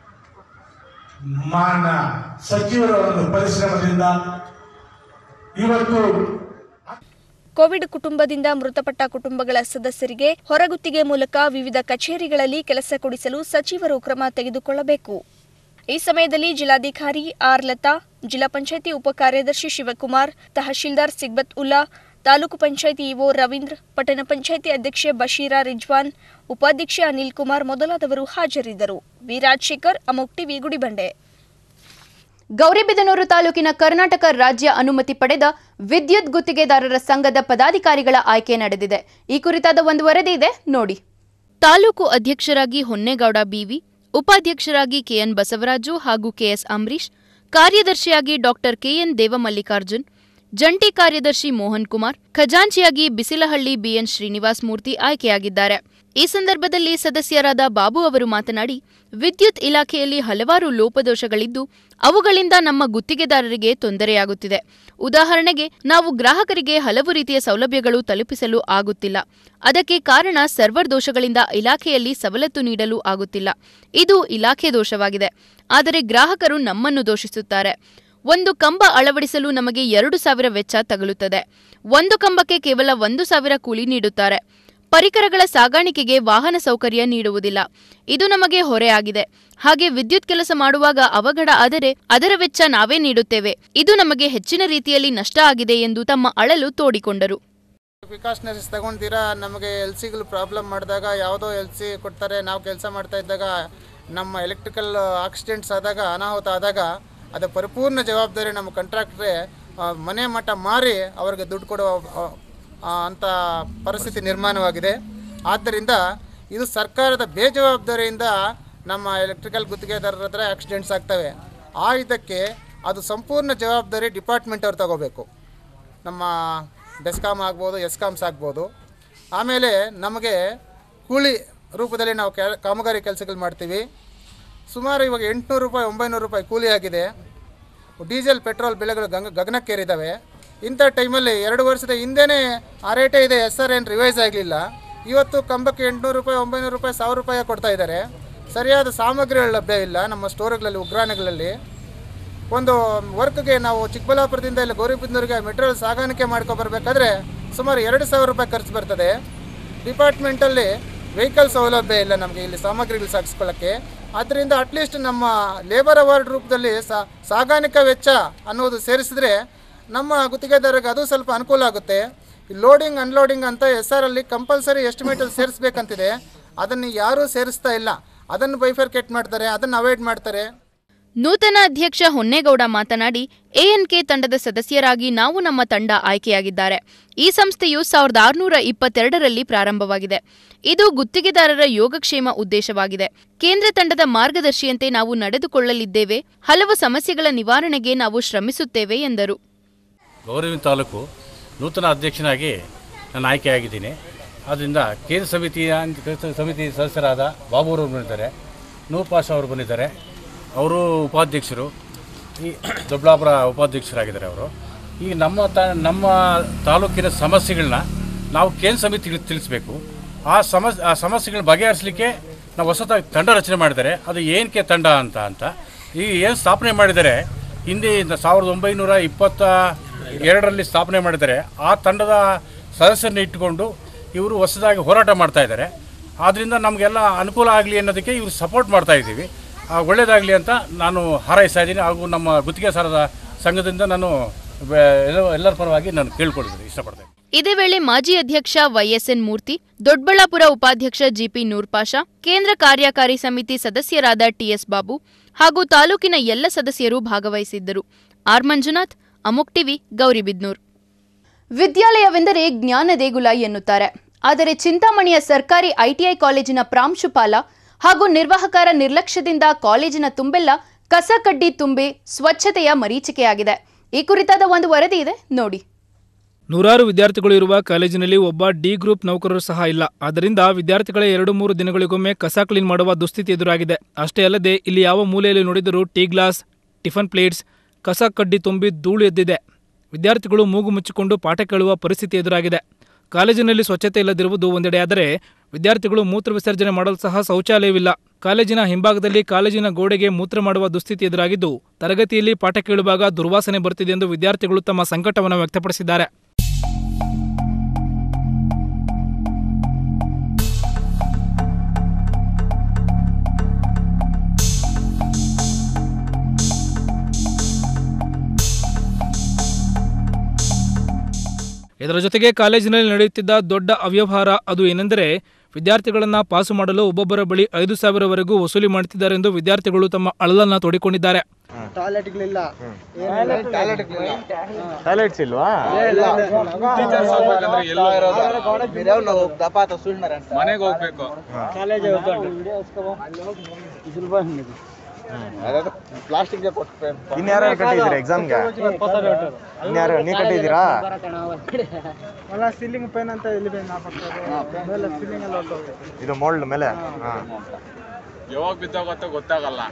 ಮಾನ ಸಚಿವರ ಒಂದು ಪರಿಶ್ರಮದಿಂದ ಇವತ್ತು ಕೋವಿಡ್ ಕುಟುಂಬದಿಂದ ಮೃತಪಟ್ಟ ಕುಟುಂಬಗಳ ಸದಸ್ಯರಿಗೆ ಹೊರಗುತ್ತಿಗೆ ಮೂಲಕ ವಿವಿಧ ಕಚೇರಿಗಳಲ್ಲಿ ಕೆಲಸ ಕೊಡಿಸಲು ಸಚಿವರು ಕ್ರಮ ತೆಗೆದುಕೊಳ್ಳಬೇಕು ಈ ಸಮಯದಲ್ಲಿ ಜಿಲ್ಲಾಧಿಕಾರಿ ಆರ್ ಲತಾ ಜಿಲ್ಲಾ ಪಂಚಾಯಿತಿ ಉಪಕಾರ್ಯದರ್ಶಿ ಶಿವಕುಮಾರ್ ತಹಶೀಲ್ದಾರ್ ಸಿಗ್ಬತ್ ಉಲ್ಲಾ ತಾಲೂಕು ಪಂಚಾಯಿತಿ ಇಒ ರವೀಂದ್ರ ಪಟ್ಟಣ ಪಂಚಾಯಿತಿ ಅಧ್ಯಕ್ಷೆ ಬಶೀರಾ ರಿಜ್ವಾನ್ ಉಪಾಧ್ಯಕ್ಷೆ ಅನಿಲ್ ಕುಮಾರ್ ಮೊದಲಾದವರು ಹಾಜರಿದ್ದರು ವಿ ರಾಜಶೇಖರ್ ಅಮೋಕ್ ಟಿವಿ ಗುಡಿಬಂಡೆ ಗೌರಿಬಿದನೂರು ತಾಲೂಕಿನ ಕರ್ನಾಟಕ ರಾಜ್ಯ ಅನುಮತಿ ಪಡೆದ ವಿದ್ಯುತ್ ಗುತ್ತಿಗೆದಾರರ ಸಂಘದ ಪದಾಧಿಕಾರಿಗಳ ಆಯ್ಕೆ ನಡೆದಿದೆ ಈ ಕುರಿತಾದ ಒಂದು ವರದಿ ಇದೆ ನೋಡಿ ತಾಲೂಕು ಅಧ್ಯಕ್ಷರಾಗಿ ಹೊನ್ನೇಗೌಡ ಬಿವಿ ಉಪಾಧ್ಯಕ್ಷರಾಗಿ ಕೆಎನ್ ಬಸವರಾಜು ಹಾಗೂ ಕೆಎಸ್ ಅಂಬರೀಶ್ ಕಾರ್ಯದರ್ಶಿಯಾಗಿ ಡಾಕ್ಟರ್ ಕೆಎನ್ ದೇವಮಲ್ಲಿಕಾರ್ಜುನ್ ಜಂಟಿ ಕಾರ್ಯದರ್ಶಿ ಮೋಹನ್ ಕುಮಾರ್ ಖಜಾಂಚಿಯಾಗಿ ಬಿಸಿಲಹಳ್ಳಿ ಬಿಎನ್ ಶ್ರೀನಿವಾಸ್ ಮೂರ್ತಿ ಆಯ್ಕೆಯಾಗಿದ್ದಾರೆ ಈ ಸಂದರ್ಭದಲ್ಲಿ ಸದಸ್ಯರಾದ ಬಾಬು ಅವರು ಮಾತನಾಡಿ ವಿದ್ಯುತ್ ಇಲಾಖೆಯಲ್ಲಿ ಹಲವಾರು ಲೋಪದೋಷಗಳಿದ್ದು ಅವುಗಳಿಂದ ನಮ್ಮ ಗುತ್ತಿಗೆದಾರರಿಗೆ ತೊಂದರೆಯಾಗುತ್ತಿದೆ ಉದಾಹರಣೆಗೆ ನಾವು ಗ್ರಾಹಕರಿಗೆ ಹಲವು ರೀತಿಯ ಸೌಲಭ್ಯಗಳು ತಲುಪಿಸಲು ಆಗುತ್ತಿಲ್ಲ ಅದಕ್ಕೆ ಕಾರಣ ಸರ್ವರ್ ದೋಷಗಳಿಂದ ಇಲಾಖೆಯಲ್ಲಿ ಸವಲತ್ತು ನೀಡಲು ಆಗುತ್ತಿಲ್ಲ ಇದು ಇಲಾಖೆ ದೋಷವಾಗಿದೆ ಆದರೆ ಗ್ರಾಹಕರು ನಮ್ಮನ್ನು ದೋಷಿಸುತ್ತಾರೆ ಒಂದು ಕಂಬ ಅಳವಡಿಸಲು ನಮಗೆ ಎರಡು ಸಾವಿರ ವೆಚ್ಚ ತಗುಲುತ್ತದೆ ಒಂದು ಕಂಬಕ್ಕೆ ಕೇವಲ ಒಂದು ಸಾವಿರ ಕೂಲಿ ನೀಡುತ್ತಾರೆ ಪರಿಕರಗಳ ಸಾಗಾಣಿಕೆಗೆ ವಾಹನ ಸೌಕರ್ಯ ನೀಡುವುದಿಲ್ಲ ಇದು ನಮಗೆ ಹೊರೆಯಾಗಿದೆ ಹಾಗೆ ವಿದ್ಯುತ್ ಕೆಲಸ ಮಾಡುವಾಗ ಅವಘಡ ಆದರೆ ಅದರ ವೆಚ್ಚ ನಾವೇ ನೀಡುತ್ತೇವೆ ಇದು ನಮಗೆ ಹೆಚ್ಚಿನ ರೀತಿಯಲ್ಲಿ ನಷ್ಟ ಆಗಿದೆ ಎಂದು ತಮ್ಮ ಅಳಲು ತೋಡಿಕೊಂಡರು ಪ್ರಿಕಾಷನರೀಸ್ ತಗೊಂಡಿರಾ ನಮಗೆ ಎಲ್ ಸಿಗಳು ಪ್ರಾಬ್ಲಮ್ ಮಾಡಿದಾಗ ಯಾವುದೋ ಎಲ್ ಸಿ ಕೊಡ್ತಾರೆ ನಾವು ಕೆಲಸ ಮಾಡ್ತಾ ಇದ್ದಾಗ ನಮ್ಮ ಎಲೆಕ್ಟ್ರಿಕಲ್ ಆಕ್ಸಿಡೆಂಟ್ಸ್ ಆದಾಗ ಅನಾಹುತ ಆದಾಗ ಅದರ ಪರಿಪೂರ್ಣ ಜವಾಬ್ದಾರಿ ನಮ್ಮ ಕಾಂಟ್ರಾಕ್ಟ್ರೆ ಮನೆ ಮಠ ಮಾರಿ ಅವರಿಗೆ ದುಡ್ಡು ಕೊಡುವ ಆ, ಆ, ಅಂಥ ಪರಿಸ್ಥಿತಿ ನಿರ್ಮಾಣವಾಗಿದೆ ಆದ್ದರಿಂದ ಇದು ಸರ್ಕಾರದ ಬೇಜವಾಬ್ದಾರಿಯಿಂದ ನಮ್ಮ ಎಲೆಕ್ಟ್ರಿಕಲ್ ಗುತ್ತಿಗೆದಾರರ ಹತ್ರ ಆಕ್ಸಿಡೆಂಟ್ಸ್ ಆಗ್ತವೆ ಆ ಇದಕ್ಕೆ ಅದು ಸಂಪೂರ್ಣ ಜವಾಬ್ದಾರಿ ಡಿಪಾರ್ಟ್ಮೆಂಟ್ ಅವ್ರು ತಗೋಬೇಕು ನಮ್ಮ ಡೆಸ್ಕಾಮ್ ಆಗ್ಬೋದು ಎಸ್ಕಾಮ್ಸ್ ಆಗ್ಬೋದು ಆಮೇಲೆ ನಮಗೆ ಕೂಲಿ ರೂಪದಲ್ಲಿ ನಾವು ಕೆ ಕಾಮಗಾರಿ ಕೆಲಸಗಳು ಮಾಡ್ತೀವಿ ಸುಮಾರು ಇವಾಗ ಎಂಟುನೂರು ರೂಪಾಯಿ ಒಂಬೈನೂರು ರೂಪಾಯಿ ಕೂಲಿ ಆಗಿದೆ ಡೀಸೆಲ್ ಪೆಟ್ರೋಲ್ ಬೆಲೆಗಳು ಗಂಗ ಗಗನಕ್ಕೇರಿದ್ದಾವೆ ಇಂಥ ಟೈಮಲ್ಲಿ ಎರಡು ವರ್ಷದ ಹಿಂದೆನೇ ಆ ರೇಟೇ ಇದೆ ಎಸ್ ಆರ್ ಏನು ರಿವೈಸ್ ಆಗಲಿಲ್ಲ ಇವತ್ತು ಕಂಬಕ್ಕೆ ಎಂಟುನೂರು ರೂಪಾಯಿ ಒಂಬೈನೂರು ರೂಪಾಯಿ ಸಾವಿರ ರೂಪಾಯಿ ಕೊಡ್ತಾ ಇದ್ದಾರೆ ಸರಿಯಾದ ಸಾಮಗ್ರಿಗಳು ಲಭ್ಯ ಇಲ್ಲ ನಮ್ಮ ಸ್ಟೋರ್ಗಳಲ್ಲಿ ಉಗ್ರಾಣಗಳಲ್ಲಿ ಒಂದು ವರ್ಕ್ಗೆ ನಾವು ಚಿಕ್ಕಬಳ್ಳಾಪುರದಿಂದ ಇಲ್ಲ ಗೌರಿಬಿದನೂರಿಗೆ ಮೆಟೀರಿಯಲ್ ಸಾಗಾಣಿಕೆ ಮಾಡ್ಕೊ ಬರಬೇಕಾದ್ರೆ ಸುಮಾರು ಎರಡು ಸಾವಿರ ರೂಪಾಯಿ ಖರ್ಚು ಬರ್ತದೆ ಡಿಪಾರ್ಟ್ಮೆಂಟಲ್ಲಿ ವೆಹಿಕಲ್ ಸೌಲಭ್ಯ ಇಲ್ಲ ನಮಗೆ ಇಲ್ಲಿ ಸಾಮಗ್ರಿಗಳು ಸಾಗಿಸ್ಕೊಳ್ಳೋಕ್ಕೆ ಆದ್ದರಿಂದ ಅಟ್ಲೀಸ್ಟ್ ನಮ್ಮ ಲೇಬರ್ ಅವಾರ್ಡ್ ರೂಪದಲ್ಲಿ ಸಾ ಸಾಗಾಣಿಕಾ ವೆಚ್ಚ ಅನ್ನೋದು ಸೇರಿಸಿದ್ರೆ ನಮ್ಮ ಗುತ್ತಿಗೆದಾರರಿಗೆ ಅದು ಸ್ವಲ್ಪ ಅನುಕೂಲ ಆಗುತ್ತೆ ಲೋಡಿಂಗ್ ಅನ್ಲೋಡಿಂಗ್ ಅಂತ ಎಸ್ ಆರ್ ಅಲ್ಲಿ ಕಂಪಲ್ಸರಿ ಎಸ್ಟಿಮೇಟಲ್ಲಿ ಸೇರಿಸ್ಬೇಕಂತಿದೆ ಅದನ್ನು ಯಾರೂ ಸೇರಿಸ್ತಾ ಇಲ್ಲ ಅದನ್ನು ಬೈಫರ್ಕೇಟ್ ಮಾಡ್ತಾರೆ ಅದನ್ನು ಅವಾಯ್ಡ್ ಮಾಡ್ತಾರೆ ನೂತನ ಅಧ್ಯಕ್ಷ ಹೊನ್ನೇಗೌಡ ಮಾತನಾಡಿ ಎಎನ್ಕೆ ತಂಡದ ಸದಸ್ಯರಾಗಿ ನಾವು ನಮ್ಮ ತಂಡ ಆಯ್ಕೆಯಾಗಿದ್ದಾರೆ ಈ ಸಂಸ್ಥೆಯು ಸಾವಿರದ ಆರುನೂರ ಇಪ್ಪತ್ತೆರಡರಲ್ಲಿ ಪ್ರಾರಂಭವಾಗಿದೆ ಇದು ಗುತ್ತಿಗೆದಾರರ ಯೋಗಕ್ಷೇಮ ಉದ್ದೇಶವಾಗಿದೆ ಕೇಂದ್ರ ತಂಡದ ಮಾರ್ಗದರ್ಶಿಯಂತೆ ನಾವು ನಡೆದುಕೊಳ್ಳಲಿದ್ದೇವೆ ಹಲವು ಸಮಸ್ಯೆಗಳ ನಿವಾರಣೆಗೆ ನಾವು ಶ್ರಮಿಸುತ್ತೇವೆ ಎಂದರು ಗೌರವಿನ ತಾಲೂಕು ನೂತನ ಅಧ್ಯಕ್ಷನಾಗಿ ನಾನು ಆಯ್ಕೆಯಾಗಿದ್ದೀನಿ ಆದ್ದರಿಂದ ಕೇಂದ್ರ ಸಮಿತಿಯ ಸಮಿತಿ ಸದಸ್ಯರಾದ ಬಾಬುರವರು ಬಂದಿದ್ದಾರೆ ನೂರ್ ಪಾಷಾ ಅವರು ಬಂದಿದ್ದಾರೆ ಅವರು ಉಪಾಧ್ಯಕ್ಷರು ಈ ದೊಡ್ಡಾಪುರ ಉಪಾಧ್ಯಕ್ಷರಾಗಿದ್ದಾರೆ ಅವರು ಈಗ ನಮ್ಮ ತ ನಮ್ಮ ತಾಲೂಕಿನ ಸಮಸ್ಯೆಗಳನ್ನ ನಾವು ಕೇಂದ್ರ ಸಮಿತಿಗೆ ತಿಳಿಸ್ಬೇಕು ಆ ಸಮಸ್ಯೆ ಆ ಸಮಸ್ಯೆಗಳನ್ನ ಬಗೆಹರಿಸಲಿಕ್ಕೆ ನಾವು ಹೊಸದಾಗಿ ತಂಡ ರಚನೆ ಮಾಡಿದ್ದಾರೆ ಅದು ಏನಕ್ಕೆ ತಂಡ ಅಂತ ಅಂತ ಈಗ ಏನು ಸ್ಥಾಪನೆ ಮಾಡಿದ್ದಾರೆ ಹಿಂದೆ ಇಂದ ಸಾವಿರದ ಒಂಬೈನೂರ ಇಪ್ಪತ್ತ ಎರಡರಲ್ಲಿ ಸ್ಥಾಪನೆ ಮಾಡಿದ್ದಾರೆ ಆ ತಂಡದ ಸದಸ್ಯರನ್ನ ಇಟ್ಟುಕೊಂಡು ಇವರು ಹೊಸದಾಗಿ ಹೋರಾಟ ಮಾಡ್ತಾ ಇದ್ದಾರೆ ಆದ್ದರಿಂದ ನಮಗೆಲ್ಲ ಅನುಕೂಲ ಆಗಲಿ ಅನ್ನೋದಕ್ಕೆ ಇವರು ಸಪೋರ್ಟ್ ಮಾಡ್ತಾ ಇದ್ದೀವಿ ಆ, ಒಳ್ಳೆಯದಾಗಲಿ ಅಂತ ನಾನು ಹಾರೈಸ್ತಾ ಇದ್ದೀನಿ ಹಾಗೂ ನಮ್ಮ ಗುತ್ತಿಗೆ ಸಾರದ ಸಂಘದಿಂದ ನಾನು ಬೆ- ಎಲ್ಲ- ಎಲ್ಲರ ಪರವಾಗಿ ನಾನು ಕೇಳ್ಕೊಳ್ತೀನಿ ಇಷ್ಟಪಡ್ತೇನೆ ಇದೇ ವೇಳೆ ಮಾಜಿ ಅಧ್ಯಕ್ಷ ವೈಎಸ್ಎನ್ ಮೂರ್ತಿ ದೊಡ್ಡಬಳ್ಳಾಪುರ ಉಪಾಧ್ಯಕ್ಷ ಜಿಪಿ ನೂರ್ಪಾಷಾ ಕೇಂದ್ರ ಕಾರ್ಯಕಾರಿ ಸಮಿತಿ ಸದಸ್ಯರಾದ ಟಿಎಸ್ ಬಾಬು ಹಾಗೂ ತಾಲೂಕಿನ ಎಲ್ಲ ಸದಸ್ಯರು ಭಾಗವಹಿಸಿದ್ದರು ಆರ್ ಮಂಜುನಾಥ್ ಅಮುಕ್ ಟಿವಿ ಗೌರಿಬಿದ್ನೂರ್ ವಿದ್ಯಾಲಯವೆಂದರೆ ಜ್ಞಾನ ದೇಗುಲ ಎನ್ನುತ್ತಾರೆ ಆದರೆ ಚಿಂತಾಮಣಿಯ ಸರ್ಕಾರಿ ಐಟಿಐ ಕಾಲೇಜಿನ ಪ್ರಾಂಶುಪಾಲ ಹಾಗೂ ನಿರ್ವಾಹಕರ ನಿರ್ಲಕ್ಷ್ಯದಿಂದ ಕಾಲೇಜಿನ ತುಂಬೆಲ್ಲ ಕಸ ಕಡ್ಡಿ ತುಂಬಿ ಸ್ವಚ್ಛತೆಯ ಮರೀಚಿಕೆಯಾಗಿದೆ ಈ ಕುರಿತಾದ ಒಂದು ವರದಿ ಇದೆ ನೋಡಿ ನೂರಾರು ವಿದ್ಯಾರ್ಥಿಗಳು ಇರುವ ಕಾಲೇಜಿನಲ್ಲಿ ಒಬ್ಬ ಡಿ ಗ್ರೂಪ್ ನೌಕರರು ಸಹ ಇಲ್ಲ ಆದ್ದರಿಂದ ವಿದ್ಯಾರ್ಥಿಗಳ ಎರಡು ಮೂರು ದಿನಗಳಿಗೊಮ್ಮೆ ಕಸ ಕ್ಲೀನ್ ಮಾಡುವ ದುಸ್ಥಿತಿ ಎದುರಾಗಿದೆ ಅಷ್ಟೇ ಅಲ್ಲದೆ ಇಲ್ಲಿ ಯಾವ ಮೂಲೆಯಲ್ಲಿ ನೋಡಿದರೂ ಟೀ ಗ್ಲಾಸ್ ಟಿಫನ್ ಪ್ಲೇಟ್ಸ್ ಕಸ ಕಡ್ಡಿ ತುಂಬಿ ಧೂಳು ಎದ್ದಿದೆ ವಿದ್ಯಾರ್ಥಿಗಳು ಮೂಗು ಮುಚ್ಚಿಕೊಂಡು ಪಾಠ ಕೇಳುವ ಪರಿಸ್ಥಿತಿ ಎದುರಾಗಿದೆ ಕಾಲೇಜಿನಲ್ಲಿ ಸ್ವಚ್ಛತೆ ಇಲ್ಲದಿರುವುದು ಒಂದೆಡೆಯಾದರೆ ವಿದ್ಯಾರ್ಥಿಗಳು ಮೂತ್ರ ವಿಸರ್ಜನೆ ಮಾಡಲು ಸಹ ಶೌಚಾಲಯವಿಲ್ಲ ಕಾಲೇಜಿನ ಹಿಂಭಾಗದಲ್ಲಿ ಕಾಲೇಜಿನ ಗೋಡೆಗೆ ಮೂತ್ರ ಮಾಡುವ ದುಸ್ಥಿತಿ ಎದುರಾಗಿದ್ದು ತರಗತಿಯಲ್ಲಿ ಪಾಠ ಕೇಳುವಾಗ ದುರ್ವಾಸನೆ ಬರುತ್ತಿದೆ ಎಂದು ವಿದ್ಯಾರ್ಥಿಗಳು ತಮ್ಮ ಸಂಕಟವನ್ನು ವ್ಯಕ್ತಪಡಿಸಿದ್ದಾರೆ ಇದರ ಜೊತೆಗೆ ಕಾಲೇಜಿನಲ್ಲಿ ನಡೆಯುತ್ತಿದ್ದ ದೊಡ್ಡ ಅವ್ಯವಹಾರ ಅದು ಏನೆಂದರೆ ವಿದ್ಯಾರ್ಥಿಗಳನ್ನ ಪಾಸು ಮಾಡಲು ಒಬ್ಬೊಬ್ಬರ ಬಳಿ ಐದು ಸಾವಿರವರೆಗೂ ವಸೂಲಿ ಮಾಡುತ್ತಿದ್ದಾರೆ ಎಂದು ವಿದ್ಯಾರ್ಥಿಗಳು ತಮ್ಮ ಅಳಲನ್ನ ತೋಡಿಕೊಂಡಿದ್ದಾರೆ ಟಾಯ್ಲೆಟ್ಗಳಿಲ್ಲ ಟಾಯ್ಲೆಟ್ಸ್ ಇಲ್ವಾ ಮನೆಗೆ ಹೋಗ್ಬೇಕು ಪ್ಲಾಸ್ಟಿಕ್ ಇನ್ಯಾರು ಕಟ್ಟಿದ್ದೀರಾ ಎಕ್ಸಾಮ್ಗೆ ಇನ್ಯಾರು ನೀ ಕಟ್ಟಿದ್ದೀರಾ ಸೀಲಿಂಗ್ ಪೇನ್ ಅಂತ ಇಲ್ಲಿ ಮೇಲೆ ಸೀಲಿಂಗ್ ಎಲ್ಲ ಹೊರ್ಟೋಗಿದೆ. ಇದು ಮೋಲ್ಡ್ ಮೇಲೆ ಹಾ ಯಾವಾಗ ಬಿದ್ದೋಗತ್ತೋ ಗೊತ್ತಾಗಲ್ಲ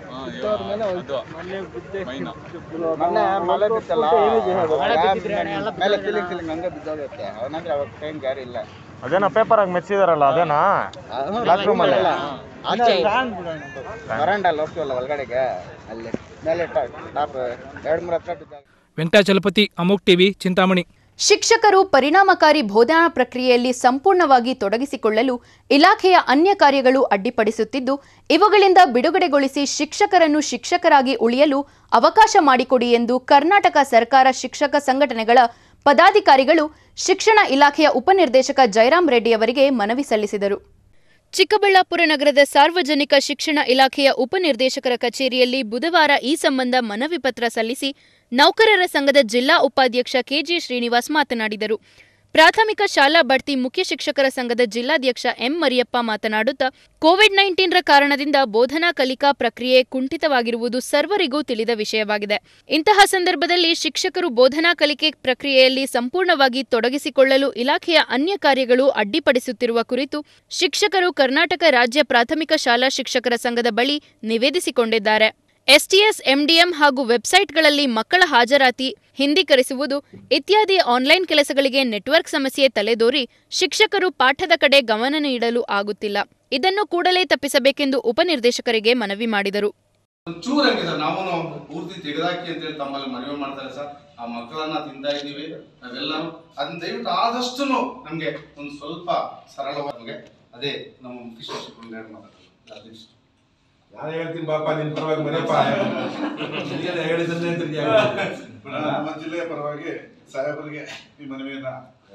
ಮೊನ್ನೆ ಮಳೆ ಬಿತ್ತಲ್ಲ ಮೇಲೆ ಸೀಲಿಂಗ್ ಸೀಲಿಂಗ್ ಹಂಗೆ ಬಿದ್ದೋಗುತ್ತೆ ಅವನಂದ್ರೆ ಅವಾಗ ಪೇನ್ ಗ್ಯಾರಿ ಇಲ್ಲ ಅದೇನೋ ಪೇಪರ್ ಆಗಿ ಮೆಚ್ಚಿದಾರಲ್ಲ ಅದೇನಾ ಕ್ಲಾಸ್ ರೂಮ್ ಅಲ್ಲಿ ಆಚೆ ವರಂಡಲ್ಲಿ ಹೋಗ್ತೀವಲ್ಲ ಒಳಗಡೆಗೆ ಅಲ್ಲಿ ಮೇಲೆ ಟಾಪ್ ಎರಡು ಮೂರು ಹತ್ರ ಬಿದ್ದಾಗ ವೆಂಕಟಾಚಲಪತಿ ಅಮೋಕ್ ಟಿವಿ ಚಿಂತಾಮಣಿ ಶಿಕ್ಷಕರು ಪರಿಣಾಮಕಾರಿ ಬೋಧನಾ ಪ್ರಕ್ರಿಯೆಯಲ್ಲಿ ಸಂಪೂರ್ಣವಾಗಿ ತೊಡಗಿಸಿಕೊಳ್ಳಲು ಇಲಾಖೆಯ ಅನ್ಯ ಕಾರ್ಯಗಳು ಅಡ್ಡಿಪಡಿಸುತ್ತಿದ್ದು ಇವುಗಳಿಂದ ಬಿಡುಗಡೆಗೊಳಿಸಿ ಶಿಕ್ಷಕರನ್ನು ಶಿಕ್ಷಕರಾಗಿ ಉಳಿಯಲು ಅವಕಾಶ ಮಾಡಿಕೊಡಿ ಎಂದು ಕರ್ನಾಟಕ ಸರ್ಕಾರ ಶಿಕ್ಷಕ ಸಂಘಟನೆಗಳ ಪದಾಧಿಕಾರಿಗಳು ಶಿಕ್ಷಣ ಇಲಾಖೆಯ ಉಪನಿರ್ದೇಶಕ ಜಯರಾಮ್ ರೆಡ್ಡಿ ಅವರಿಗೆ ಮನವಿ ಸಲ್ಲಿಸಿದರು ಚಿಕ್ಕಬಳ್ಳಾಪುರ ನಗರದ ಸಾರ್ವಜನಿಕ ಶಿಕ್ಷಣ ಇಲಾಖೆಯ ಉಪನಿರ್ದೇಶಕರ ಕಚೇರಿಯಲ್ಲಿ ಬುಧವಾರ ಈ ಸಂಬಂಧ ಮನವಿ ಪತ್ರ ಸಲ್ಲಿಸಿ ನೌಕರರ ಸಂಘದ ಜಿಲ್ಲಾ ಉಪಾಧ್ಯಕ್ಷ ಕೆಜಿ ಶ್ರೀನಿವಾಸ್ ಮಾತನಾಡಿದರು ಪ್ರಾಥಮಿಕ ಶಾಲಾ ಬಡ್ತಿ ಮುಖ್ಯ ಶಿಕ್ಷಕರ ಸಂಘದ ಜಿಲ್ಲಾಧ್ಯಕ್ಷ ಎಂ ಮರಿಯಪ್ಪ ಮಾತನಾಡುತ್ತಾ ಕೋವಿಡ್ ನೈನ್ಟೀನ್ರ ಕಾರಣದಿಂದ ಬೋಧನಾ ಕಲಿಕಾ ಪ್ರಕ್ರಿಯೆ ಕುಂಠಿತವಾಗಿರುವುದು ಸರ್ವರಿಗೂ ತಿಳಿದ ವಿಷಯವಾಗಿದೆ ಇಂತಹ ಸಂದರ್ಭದಲ್ಲಿ ಶಿಕ್ಷಕರು ಬೋಧನಾ ಕಲಿಕೆ ಪ್ರಕ್ರಿಯೆಯಲ್ಲಿ ಸಂಪೂರ್ಣವಾಗಿ ತೊಡಗಿಸಿಕೊಳ್ಳಲು ಇಲಾಖೆಯ ಅನ್ಯ ಕಾರ್ಯಗಳು ಅಡ್ಡಿಪಡಿಸುತ್ತಿರುವ ಕುರಿತು ಶಿಕ್ಷಕರು ಕರ್ನಾಟಕ ರಾಜ್ಯ ಪ್ರಾಥಮಿಕ ಶಾಲಾ ಶಿಕ್ಷಕರ ಸಂಘದ ಬಳಿ ನಿವೇದಿಸಿಕೊಂಡಿದ್ದಾರೆ ಎಸ್ಟಿಎಸ್ ಎಂಡಿಎಂ ಹಾಗೂ ವೆಬ್ಸೈಟ್ಗಳಲ್ಲಿ ಮಕ್ಕಳ ಹಾಜರಾತಿ ಹಿಂದೀಕರಿಸುವುದು ಇತ್ಯಾದಿ ಆನ್ಲೈನ್ ಕೆಲಸಗಳಿಗೆ ನೆಟ್ವರ್ಕ್ ಸಮಸ್ಯೆ ತಲೆದೋರಿ ಶಿಕ್ಷಕರು ಪಾಠದ ಕಡೆ ಗಮನ ನೀಡಲು ಆಗುತ್ತಿಲ್ಲ ಇದನ್ನು ಕೂಡಲೇ ತಪ್ಪಿಸಬೇಕೆಂದು ಉಪನಿರ್ದೇಶಕರಿಗೆ ಮನವಿ ಮಾಡಿದರು ಒಂಚೂರು ಹಂಗೆ ಸರ್ ನಾವು ಪೂರ್ತಿ ತೆಗೆದಾಕಿ ಅಂತೇಳಿ ತಮ್ಮಲ್ಲಿ ಮನವಿ ಮಾಡ್ತಾರೆ ಸರ್ ಆ ಮಕ್ಕಳನ್ನ ತಿಂತಾ ಇದ್ದೀವಿ ನಾವೆಲ್ಲರೂ ಅದನ್ನ ದಯವಿಟ್ಟು ಆದಷ್ಟು ನಮಗೆ ಒಂದು ಸ್ವಲ್ಪ ಸರಳವಾಗಿ ನಮಗೆ ಅದೇ ನಮ್ಮ ಮುಖ್ಯ ಶಿಕ್ಷಕರು ಹೇಳಿ ಮಾತಾಡ್ತಾರೆ ಅದಿಷ್ಟು. ನಾನು ಹೇಳ್ತೀನಿ ಬಾಪ ನಿನ್ ಪರವಾಗಿ ಮನೆಯಪ್ಪ ನೀನೇ ಹೇಳಿದ್ದನ್ನೇ ತಿರ್ಗಿ ನಮ್ಮ ಜಿಲ್ಲೆಯ ಪರವಾಗಿ ಸಾಹೇಬರಿಗೆ ಈ ಮನವಿಯನ್ನ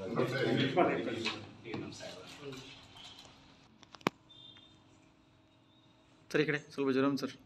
ಸರ್ ಈ ಕಡೆ ಸ್ವಲ್ಪ ಜರಮ್ ಸರ್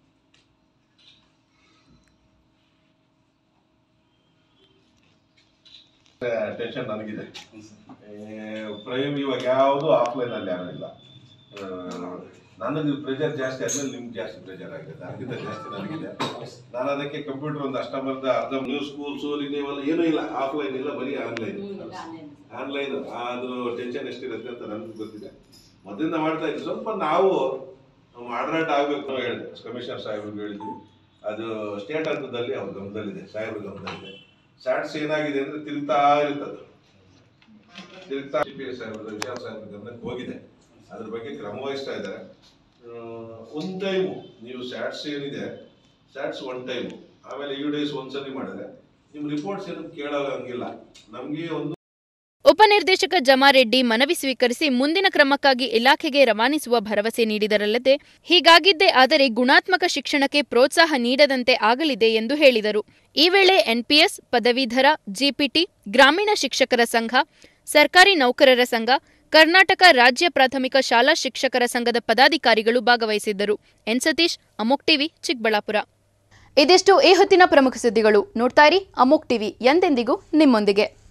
ಟೆನ್ಷನ್ ನನಗಿದೆ ಪ್ರೈಮ್ ಇವಾಗ ಯಾವುದು ಆಫ್ಲೈನ್ ಅಲ್ಲಿ ಯಾರು ಇಲ್ಲ ಆ, ನನಗೆ ಪ್ರೆಷರ್ ಜಾಸ್ತಿ ಆದ್ಮೇಲೆ ನಿಮ್ಗೆ ಜಾಸ್ತಿ ಪ್ರೆಷರ್ ಆಗಿದೆ ಅದಕ್ಕಿಂತ ಜಾಸ್ತಿ ನನಗಿದೆ ನಾನು ಅದಕ್ಕೆ ಕಂಪ್ಯೂಟರ್ ಒಂದು ಅಷ್ಟಮರ್ಧ ಅರ್ಧ ನ್ಯೂ ಸ್ಕೂಲ್ಸ್ ನೀವೆಲ್ಲ ಏನೂ ಇಲ್ಲ ಆಫ್ಲೈನ್ ಇಲ್ಲ ಬರೀ ಆನ್ಲೈನ್ ಆನ್ಲೈನ್ ಅದ್ರ ಟೆನ್ಷನ್ ಎಷ್ಟಿರುತ್ತೆ ಅಂತ ನನಗೆ ಗೊತ್ತಿದೆ ಮೊದಲಿಂದ ಮಾಡ್ತಾ ಇದ್ದೆ ಸ್ವಲ್ಪ ನಾವು ಮಾಡ್ರಾಟ್ ಆಗ್ಬೇಕು ಅಂತ ಹೇಳಿದೆ ಕಮಿಷನರ್ ಸಾಹೇಬ್ರಿಗೆ ಹೇಳಿದ್ವಿ ಅದು ಸ್ಟೇಟ್ ಹಂತದಲ್ಲಿ ಅವ್ರ ಗಮನದಲ್ಲಿದೆ ಸಾಹೇಬ್ರ ಗಮನದಲ್ಲಿದೆ ಸ್ಯಾಟ್ಸ್ ಏನಾಗಿದೆ ಅಂದ್ರೆ ತಿರುಗ್ತಾ ಇರ್ತದೆ ತಿರುಗ್ತಾ ಸಿ ಪಿ ಎಸ್ ಸಾಹೇಬ್ರ ವಿಶಾಲ್ ಸಾಹೇಬ್ರ ಗಮನಕ್ಕೆ ಹೋಗಿದೆ ಅದ್ರ ಬಗ್ಗೆ ಕ್ರಮ ವಹಿಸ್ತಾ ಇದ್ದಾರೆ ಒಂದು ಟೈಮು ನೀವು ಸ್ಯಾಟ್ಸ್ ಏನಿದೆ ಸ್ಯಾಟ್ಸ್ ಒನ್ ಟೈಮು ಆಮೇಲೆ ಯು ಡೇಸ್ ಒಂದ್ಸಲಿ ಮಾಡಿದ್ರೆ ನಿಮ್ ರಿಪೋರ್ಟ್ಸ್ ಏನು ಕೇಳೋಂಗಿಲ್ಲ ನಮ್ಗೆ ಒಂದು ಉಪನಿರ್ದೇಶಕ ಜಮಾರೆಡ್ಡಿ ಮನವಿ ಸ್ವೀಕರಿಸಿ ಮುಂದಿನ ಕ್ರಮಕ್ಕಾಗಿ ಇಲಾಖೆಗೆ ರವಾನಿಸುವ ಭರವಸೆ ನೀಡಿದರಲ್ಲದೆ ಹೀಗಾಗಿದ್ದೇ ಆದರೆ ಗುಣಾತ್ಮಕ ಶಿಕ್ಷಣಕ್ಕೆ ಪ್ರೋತ್ಸಾಹ ನೀಡದಂತೆ ಆಗಲಿದೆ ಎಂದು ಹೇಳಿದರು ಈ ವೇಳೆ ಎನ್ಪಿಎಸ್ ಪದವೀಧರ ಜಿಪಿಟಿ ಗ್ರಾಮೀಣ ಶಿಕ್ಷಕರ ಸಂಘ ಸರ್ಕಾರಿ ನೌಕರರ ಸಂಘ ಕರ್ನಾಟಕ ರಾಜ್ಯ ಪ್ರಾಥಮಿಕ ಶಾಲಾ ಶಿಕ್ಷಕರ ಸಂಘದ ಪದಾಧಿಕಾರಿಗಳು ಭಾಗವಹಿಸಿದ್ದರು ಎನ್ ಸತೀಶ್ ಅಮೋಕ್ ಟಿವಿ ಚಿಕ್ಕಬಳ್ಳಾಪುರ ಇದಿಷ್ಟು ಈ ಹೊತ್ತಿನ ಪ್ರಮುಖ ಸುದ್ದಿಗಳು ನೋಡ್ತಾ ಇರಿ ಅಮೋಕ್ ಟಿವಿ ಎಂದೆಂದಿಗೂ ನಿಮ್ಮೊಂದಿಗೆ